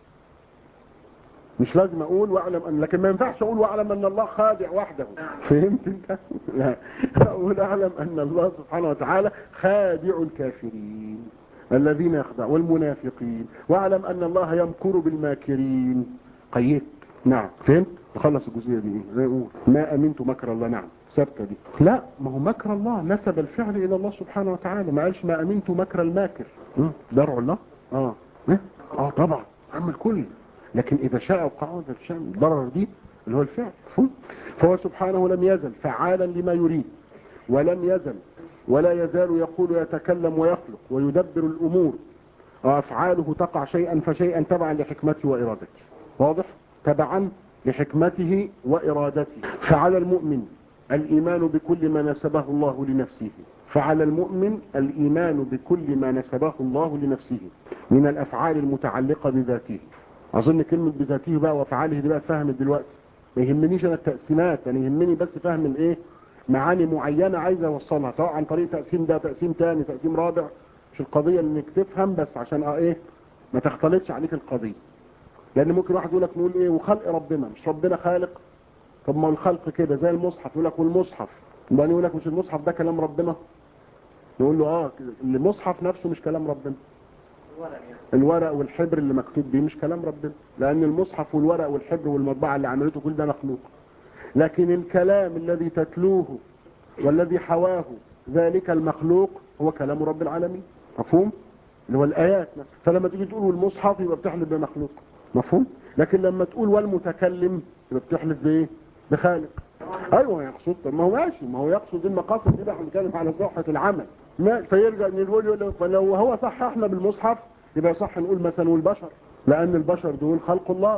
مش لازم اقول واعلم ان لكن ما ينفعش اقول واعلم ان الله خادع وحده فهمت انت لا اقول اعلم ان الله سبحانه وتعالى خادع الكافرين الذين يخدع والمنافقين واعلم ان الله يمكر بالماكرين قيدت نعم فهمت نخلص الجزئيه دي ايه زي اقول ما امنت مكر الله نعم ثابته دي لا ما هو مكر الله نسب الفعل الى الله سبحانه وتعالى ما قالش ما امنت مكر الماكر درع الله اه إيه؟ اه طبعا عم الكل لكن اذا شاء وقعوا هذا الشأن الضرر دي اللي هو الفعل مفهوم؟ فهو سبحانه لم يزل فعالا لما يريد ولم يزل ولا يزال يقول يتكلم ويخلق ويدبر الامور وافعاله تقع شيئا فشيئا تبعا لحكمته وارادته واضح تبعا لحكمته وارادته فعلى المؤمن الايمان بكل ما نسبه الله لنفسه فعلى المؤمن الايمان بكل ما نسبه الله لنفسه من الافعال المتعلقه بذاته اظن كلمه بذاته بقى وافعاله دي بقى فهمت دلوقتي ما يهمنيش انا التقسيمات يعني يهمني بس فهم الايه معاني معينه عايز اوصلها سواء عن طريق تقسيم ده تقسيم تاني تقسيم رابع مش القضيه انك تفهم بس عشان اه ايه ما تختلطش عليك القضيه لان ممكن واحد يقول لك نقول ايه وخلق ربنا مش ربنا خالق طب ما الخلق كده زي المصحف يقول لك والمصحف وبعدين يقول لك مش المصحف ده كلام ربنا نقول له اه المصحف نفسه مش كلام ربنا الورق والحبر اللي مكتوب بيه مش كلام ربنا لان المصحف والورق والحبر والمطبعه اللي عملته كل ده مخلوق لكن الكلام الذي تتلوه والذي حواه ذلك المخلوق هو كلام رب العالمين مفهوم اللي هو الايات فلما تيجي تقول والمصحف يبقى بتحلف بمخلوق مفهوم لكن لما تقول والمتكلم يبقى بتحلف بايه بخالق ايوه يقصد ما هو ماشي ما هو يقصد المقاصد دي بقى هنتكلم على صحه العمل ما فيرجع نقول يقول فلو هو صح احنا بالمصحف يبقى صح نقول مثلا والبشر لان البشر دول خلق الله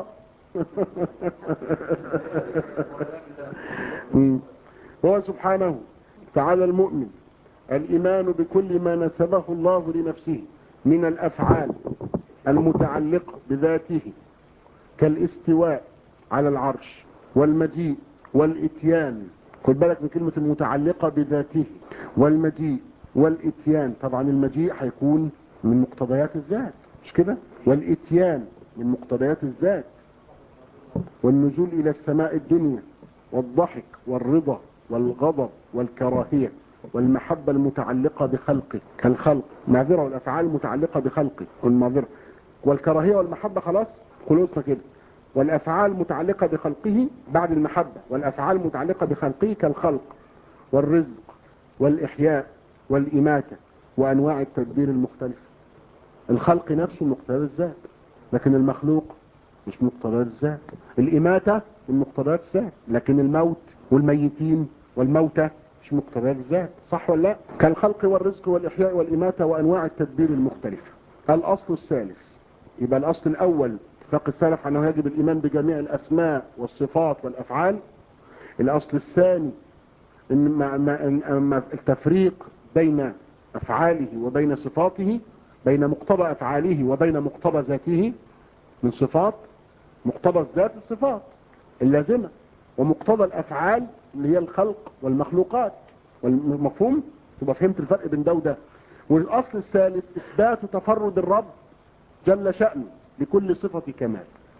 هو سبحانه تعالى المؤمن الإيمان بكل ما نسبه الله لنفسه من الأفعال المتعلقة بذاته كالاستواء على العرش والمجيء والإتيان خد بالك من كلمة المتعلقة بذاته والمجيء والإتيان طبعا المجيء هيكون من مقتضيات الذات مش كده والإتيان من مقتضيات الذات والنزول إلى السماء الدنيا والضحك والرضا والغضب والكراهية والمحبة المتعلقة بخلقه كالخلق معذرة والأفعال المتعلقة بخلقه والمعذرة والكراهية والمحبة خلاص خلصنا كده والأفعال المتعلقة بخلقه بعد المحبة والأفعال المتعلقة بخلقه كالخلق والرزق والإحياء والإماتة وأنواع التدبير المختلفة الخلق نفسه مقتضى الذات لكن المخلوق مش مقتضيات الذات الإماتة من مقتضيات الذات لكن الموت والميتين والموتى مش مقتضيات الذات صح ولا لا كالخلق والرزق والإحياء والإماتة وأنواع التدبير المختلفة الأصل الثالث يبقى الأصل الأول اتفاق السلف أنه يجب الإيمان بجميع الأسماء والصفات والأفعال الأصل الثاني إن ما ما التفريق بين أفعاله وبين صفاته بين مقتضى أفعاله وبين مقتضى ذاته من صفات مقتضى الذات الصفات اللازمة ومقتضى الأفعال اللي هي الخلق والمخلوقات والمفهوم تبقى فهمت الفرق بين ده وده والأصل الثالث إثبات تفرد الرب جل شأنه لكل صفة كمال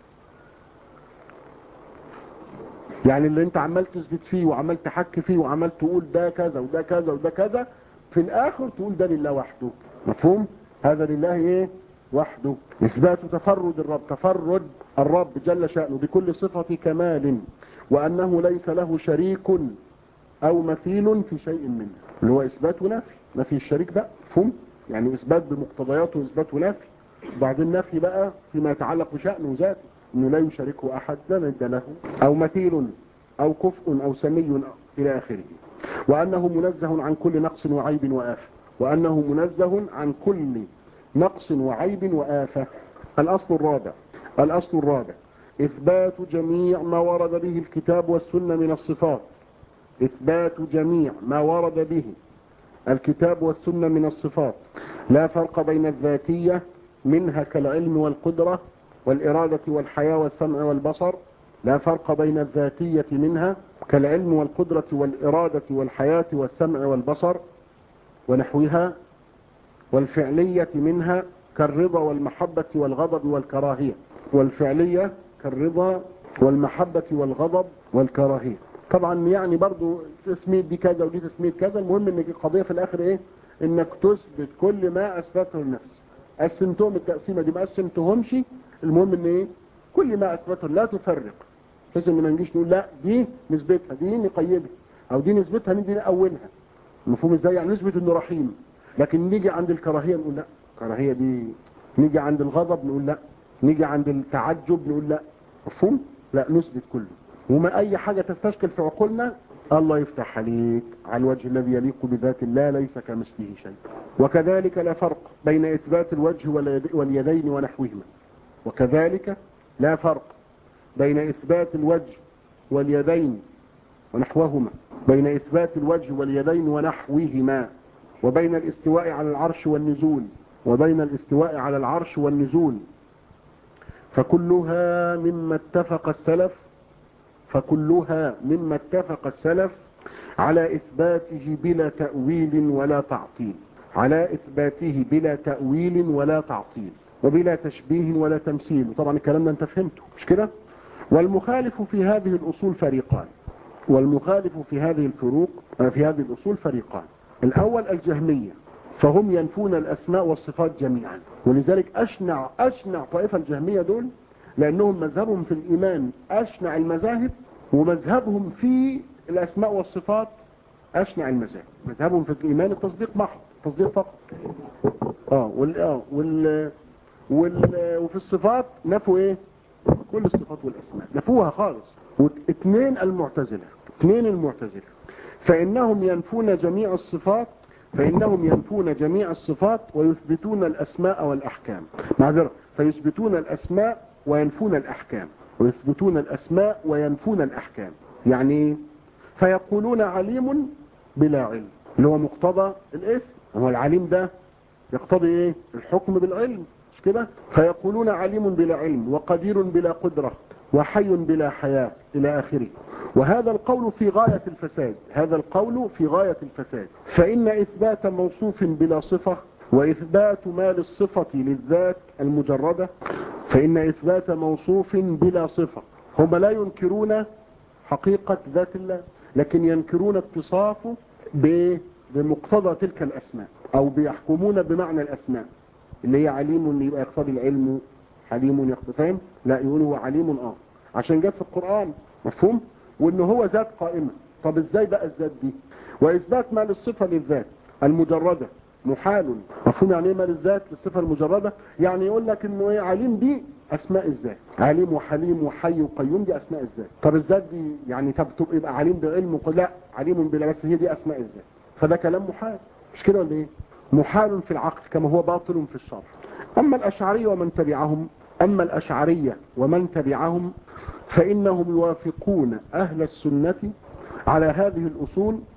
يعني اللي انت عمال تثبت فيه وعمال تحكي فيه وعمال تقول ده كذا وده كذا وده كذا في الآخر تقول ده لله وحده مفهوم هذا لله ايه وحده إثبات تفرد الرب تفرد الرب جل شأنه بكل صفة كمال وأنه ليس له شريك أو مثيل في شيء منه اللي هو إثبات ونفي نفي الشريك بقى فهم يعني إثبات بمقتضياته وإثبات ونفي بعدين نفي بقى فيما يتعلق بشأنه ذاته أنه لا يشاركه أحد لا ند له أو مثيل أو كفء أو سمي إلى آخره وأنه منزه عن كل نقص وعيب وآفة وأنه منزه عن كل نقص وعيب وآفة الأصل الرابع الأصل الرابع إثبات جميع ما ورد به الكتاب والسنة من الصفات إثبات جميع ما ورد به الكتاب والسنة من الصفات لا فرق بين الذاتية منها كالعلم والقدرة والإرادة والحياة والسمع والبصر لا فرق بين الذاتية منها كالعلم والقدرة والإرادة والحياة والسمع والبصر ونحوها والفعلية منها كالرضا والمحبة والغضب والكراهية والفعلية كالرضا والمحبة والغضب والكراهية طبعا يعني برضو تسمية دي كذا ودي تسمية كذا المهم ان القضية في الاخر ايه انك تثبت كل ما اثبته النفس قسمتهم التقسيمة دي ما قسمتهمش المهم ان ايه كل ما اثبته لا تفرق بحيث ان ما نجيش نقول لا دي نثبتها دي نقيدها او دي نسبتها من دي نأولها مفهوم ازاي يعني نسبة انه رحيم لكن نيجي عند الكراهية نقول لا الكراهية دي نيجي عند الغضب نقول لا نيجي عند التعجب نقول لا مفهوم لا نثبت كله وما اي حاجة تستشكل في عقولنا الله يفتح عليك على الوجه الذي يليق بذات الله ليس كمثله شيء وكذلك لا فرق بين اثبات الوجه واليدين ونحوهما وكذلك لا فرق بين اثبات الوجه واليدين ونحوهما بين اثبات الوجه واليدين ونحوهما وبين الاستواء على العرش والنزول وبين الاستواء على العرش والنزول فكلها مما اتفق السلف فكلها مما اتفق السلف على إثباته بلا تأويل ولا تعطيل على إثباته بلا تأويل ولا تعطيل وبلا تشبيه ولا تمثيل وطبعا الكلام ده انت فهمته مش كده والمخالف في هذه الأصول فريقان والمخالف في هذه الفروق في هذه الأصول فريقان الأول الجهمية فهم ينفون الأسماء والصفات جميعا ولذلك أشنع أشنع طائفة الجهمية دول لأنهم مذهبهم في الإيمان أشنع المذاهب ومذهبهم في الأسماء والصفات أشنع المذاهب مذهبهم في الإيمان التصديق محض تصديق فقط آه وال آه وال وال وفي الصفات نفوا إيه كل الصفات والأسماء نفوها خالص واثنين المعتزلة اثنين المعتزلة فإنهم ينفون جميع الصفات فإنهم ينفون جميع الصفات ويثبتون الأسماء والأحكام معذرة فيثبتون الأسماء وينفون الأحكام ويثبتون الأسماء وينفون الأحكام يعني فيقولون عليم بلا علم اللي هو مقتضى الاسم هو العليم ده يقتضي ايه الحكم بالعلم مش كده فيقولون عليم بلا علم وقدير بلا قدرة وحي بلا حياة إلى آخره وهذا القول في غاية الفساد هذا القول في غاية الفساد فإن إثبات موصوف بلا صفة وإثبات ما للصفة للذات المجردة فإن إثبات موصوف بلا صفة هم لا ينكرون حقيقة ذات الله لكن ينكرون اتصافه بمقتضى تلك الأسماء أو بيحكمون بمعنى الأسماء اللي هي عليم يبقى يقتضي العلم حليم يقتضي فاهم لا يقولوا هو عليم اه عشان جت في القرآن مفهوم وان هو ذات قائمة طب ازاي بقى الذات دي واثبات ما للصفة للذات المجردة محال مفهوم يعني ايه مال الذات للصفة المجردة يعني يقول لك انه ايه عليم دي اسماء الذات عليم وحليم وحي وقيوم دي اسماء الذات طب الذات دي يعني طب تبقى يبقى عليم بعلم وقل لا عليم بلا بس هي دي اسماء الذات فده كلام محال مش كده ولا ايه محال في العقل كما هو باطل في الشرع اما الاشعرية ومن تبعهم اما الاشعرية ومن تبعهم فانهم يوافقون اهل السنة على هذه الاصول